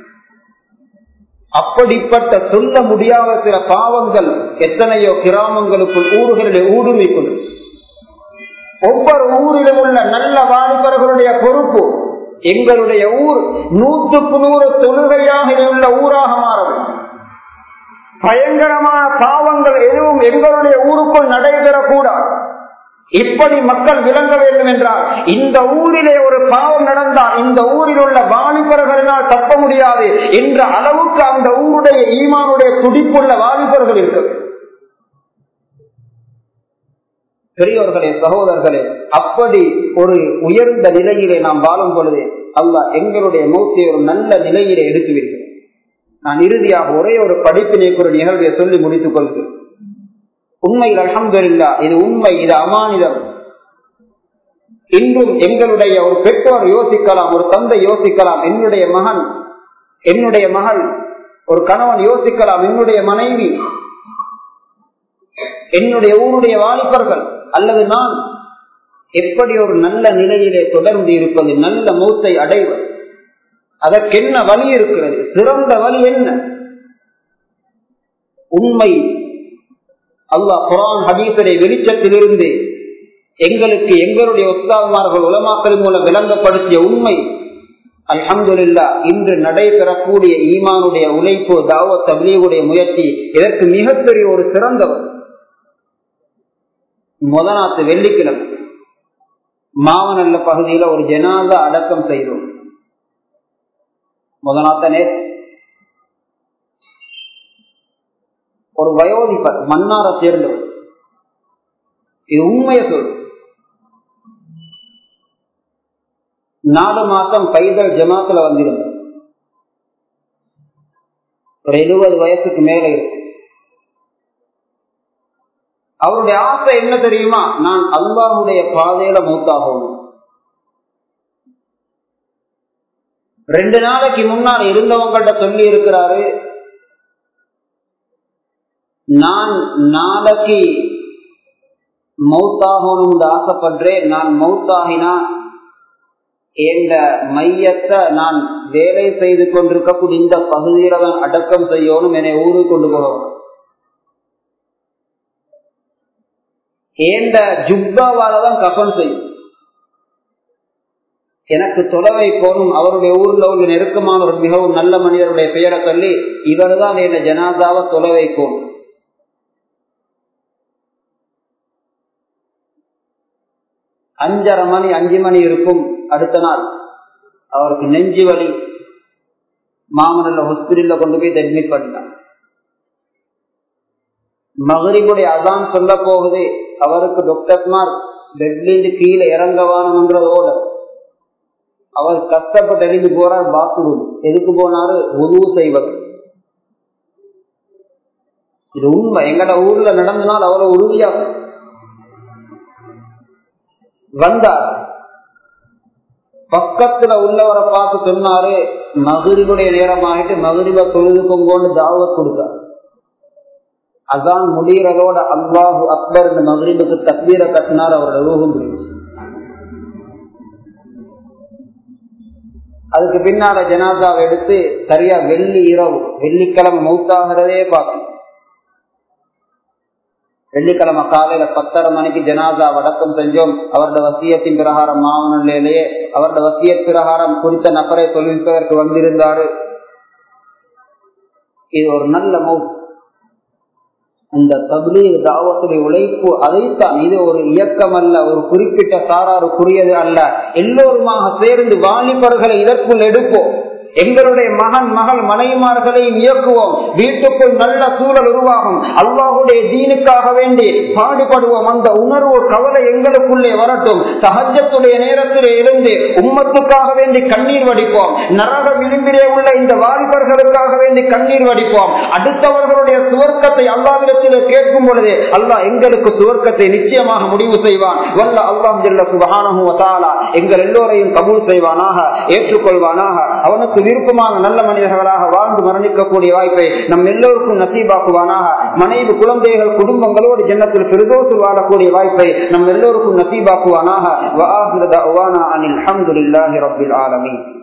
அப்படிப்பட்ட சொல்ல முடியாத சில பாவங்கள் எத்தனையோ கிராமங்களுக்குள் ஊர்களிலே ஊடுருவி கொண்டு ஒவ்வொரு ஊரிலும் உள்ள நல்ல வாலிபர்களுடைய பொறுப்பு எங்களுடைய ஊர் நூற்றுக்கு நூறு தொழுகையாக உள்ள ஊராக மாற வேண்டும் பயங்கரமான பாவங்கள் எதுவும் எங்களுடைய ஊருக்குள் நடைபெறக்கூடாது இப்படி மக்கள் விளங்க வேண்டும் என்றால் இந்த ஊரிலே ஒரு பாவம் நடந்தால் இந்த ஊரில் உள்ள வாலிபர்களினால் தப்ப முடியாது என்ற அளவுக்கு அந்த ஊருடைய ஈமானுடைய துடிப்புள்ள வாலிபர்கள் இருக்கு பெரியோர்களே சகோதரர்களே அப்படி ஒரு உயர்ந்த நிலையிலே நாம் வாழும் பொழுது அல்லாஹ் எங்களுடைய மூர்த்தியை ஒரு நல்ல நிலையிலே எடுத்துவிட்டோம் நான் இறுதியாக ஒரே ஒரு படிப்பினை ஒரு நிகழ்வை சொல்லி முடித்துக் கொள்கிறேன் உண்மையில் அலமதுல்லா இது உண்மை இது அமானிதம் இன்றும் எங்களுடைய ஒரு பெற்றோர் யோசிக்கலாம் ஒரு தந்தை யோசிக்கலாம் என்னுடைய மகன் என்னுடைய மகள் ஒரு கணவன் யோசிக்கலாம் என்னுடைய மனைவி என்னுடைய ஊருடைய வாலிபர்கள் அல்லது நான் எப்படி ஒரு நல்ல நிலையிலே தொடர்ந்து இருப்பது நல்ல மூத்தை அடைவது அதற்கென்ன வழி இருக்கிறது சிறந்த வழி என்ன உண்மை அல்லாஹ் குரான் ஹபீசரை வெளிச்சத்திலிருந்து எங்களுக்கு எங்களுடைய ஒத்தாமார்கள் உலமாக்கள் மூலம் விளங்கப்படுத்திய உண்மை அல்ஹம்துல்லா இன்று நடைபெறக்கூடிய ஈமானுடைய உழைப்பு தாவத் தபிலியுடைய முயற்சி இதற்கு மிகப்பெரிய ஒரு சிறந்தவர் முதநாத்து வெள்ளிக்கிழமை மாவனல்ல பகுதியில ஒரு ஜனாதா அடக்கம் செய்தோம் முதநாத்த நேர் ஒரு வயோதிபர் மன்னார சேர்ந்தவர் இது உண்மையை சொல் நாலு மாசம் பைதல் ஜமாத்துல வந்திருந்தார் ஒரு எழுபது வயசுக்கு மேல இருக்கு அவருடைய ஆசை என்ன தெரியுமா நான் அல்லாஹுடைய பாதையில மூத்தாகணும் ரெண்டு நாளைக்கு முன்னால் இருந்தவங்கள்ட்ட சொல்லி இருக்கிறாரு நான் நாளைக்கு மௌத்தாகணும்னு ஆசைப்படுறேன் நான் மௌத்தாகினா என்ற மையத்தை நான் வேலை செய்து கொண்டிருக்கக்கூடிய இந்த பகுதியில தான் அடக்கம் செய்யணும் என்னை ஊருக்கு கொண்டு போகணும் ஏந்த ஜுப்பாவால தான் கஃபன் செய்யும் எனக்கு தொலைவை போனும் அவருடைய ஊர்ல உள்ள நெருக்கமான ஒரு மிகவும் நல்ல மனிதருடைய பெயரை சொல்லி இவர் தான் என்ன ஜனாதாவை தொலைவை போனும் அஞ்சரை மணி அஞ்சு மணி இருக்கும் அடுத்த நாள் அவருக்கு நெஞ்சு வலி மாமனில் ஹாஸ்பிட்டல்ல கொண்டு போய் அட்மிட் பண்ணிட்டான் மகரிபுடைய அதான் சொல்ல போகுது அவருக்கு டாக்டர்மார் பெட்லேருந்து கீழே இறங்கவானுன்றதோட அவர் கஷ்டப்பட்டு எழுதி போறார் பாத்ரூம் எதுக்கு போனாரு உதவு செய்வது இது உண்மை எங்கட ஊர்ல நடந்தனால் அவ்வளவு உறுதியா வந்தார் பக்கத்துல உள்ளவரை பார்த்து சொன்னாரு மகிழ்வுடைய நேரம் ஆகிட்டு மகிழ்வ தொழுது பொங்கோன்னு தாவத் கொடுத்தார் அதான் முடிகிறதோட அல்லாஹு அக்பர் இந்த மகிழ்வுக்கு தக்வீரை கட்டினார் அவரோட ரூபம் போயிடுச்சு அதுக்கு பின்னால ஜனாதாவை எடுத்து சரியா வெள்ளி இரவு வெள்ளிக்கிழமை மௌத்தாகிறதே பார்க்கணும் வெள்ளிக்கிழமை காலையில பத்தரை மணிக்கு ஜனாதா வடக்கம் செஞ்சோம் அவரோட வசியத்தின் பிரகாரம் மாவனிலேயே அவரோட வசிய பிரகாரம் குறித்த நபரை தொழில்பதற்கு வந்திருந்தாரு இது ஒரு நல்ல மௌ அந்த தபிலீக தாவத்துடைய உழைப்பு அதைத்தான் இது ஒரு இயக்கம் அல்ல ஒரு குறிப்பிட்ட சாராருக்குரியது அல்ல எல்லோருமாக சேர்ந்து வாலிபர்களை இதற்குள் எடுப்போம் எங்களுடைய மகன் மகள் மனைவிமார்களையும் இயக்குவோம் வீட்டுக்குள் நல்ல சூழல் உருவாகும் அல்லாஹுடைய தீனுக்காக வேண்டி பாடுபடுவோம் அந்த உணர்வு கவலை எங்களுக்குள்ளே வரட்டும் சகஜத்துடைய நேரத்திலே இருந்து உம்மத்துக்காக வேண்டி கண்ணீர் வடிப்போம் நரக விளிம்பிலே உள்ள இந்த வாலிபர்களுக்காக வேண்டி கண்ணீர் வடிப்போம் அடுத்தவர்களுடைய சுவர்க்கத்தை அல்லாவிடத்தில் கேட்கும் பொழுது அல்லாஹ் எங்களுக்கு சுவர்க்கத்தை நிச்சயமாக முடிவு செய்வான் வல்ல அல்லாஹ் ஜல்ல சுபஹானஹு வ தஆலா எங்கள் எல்லோரையும் கபூல் செய்வானாக ஏற்றுக்கொள்வானாக அவனுக்கு விருப்பமான நல்ல மனிதர்களாக வாழ்ந்து மரணிக்கக்கூடிய வாய்ப்பை நம் எல்லோருக்கும் நசீபாக்குவானாக மனைவி குழந்தைகள் குடும்பங்களோடு ஜன்னத்தில் பெருதோசில் வாழக்கூடிய வாய்ப்பை நம் எல்லோருக்கும் நசீபாக்குவானாக அனில் அஹமதுல்லாஹி ரபில் ஆலமீன்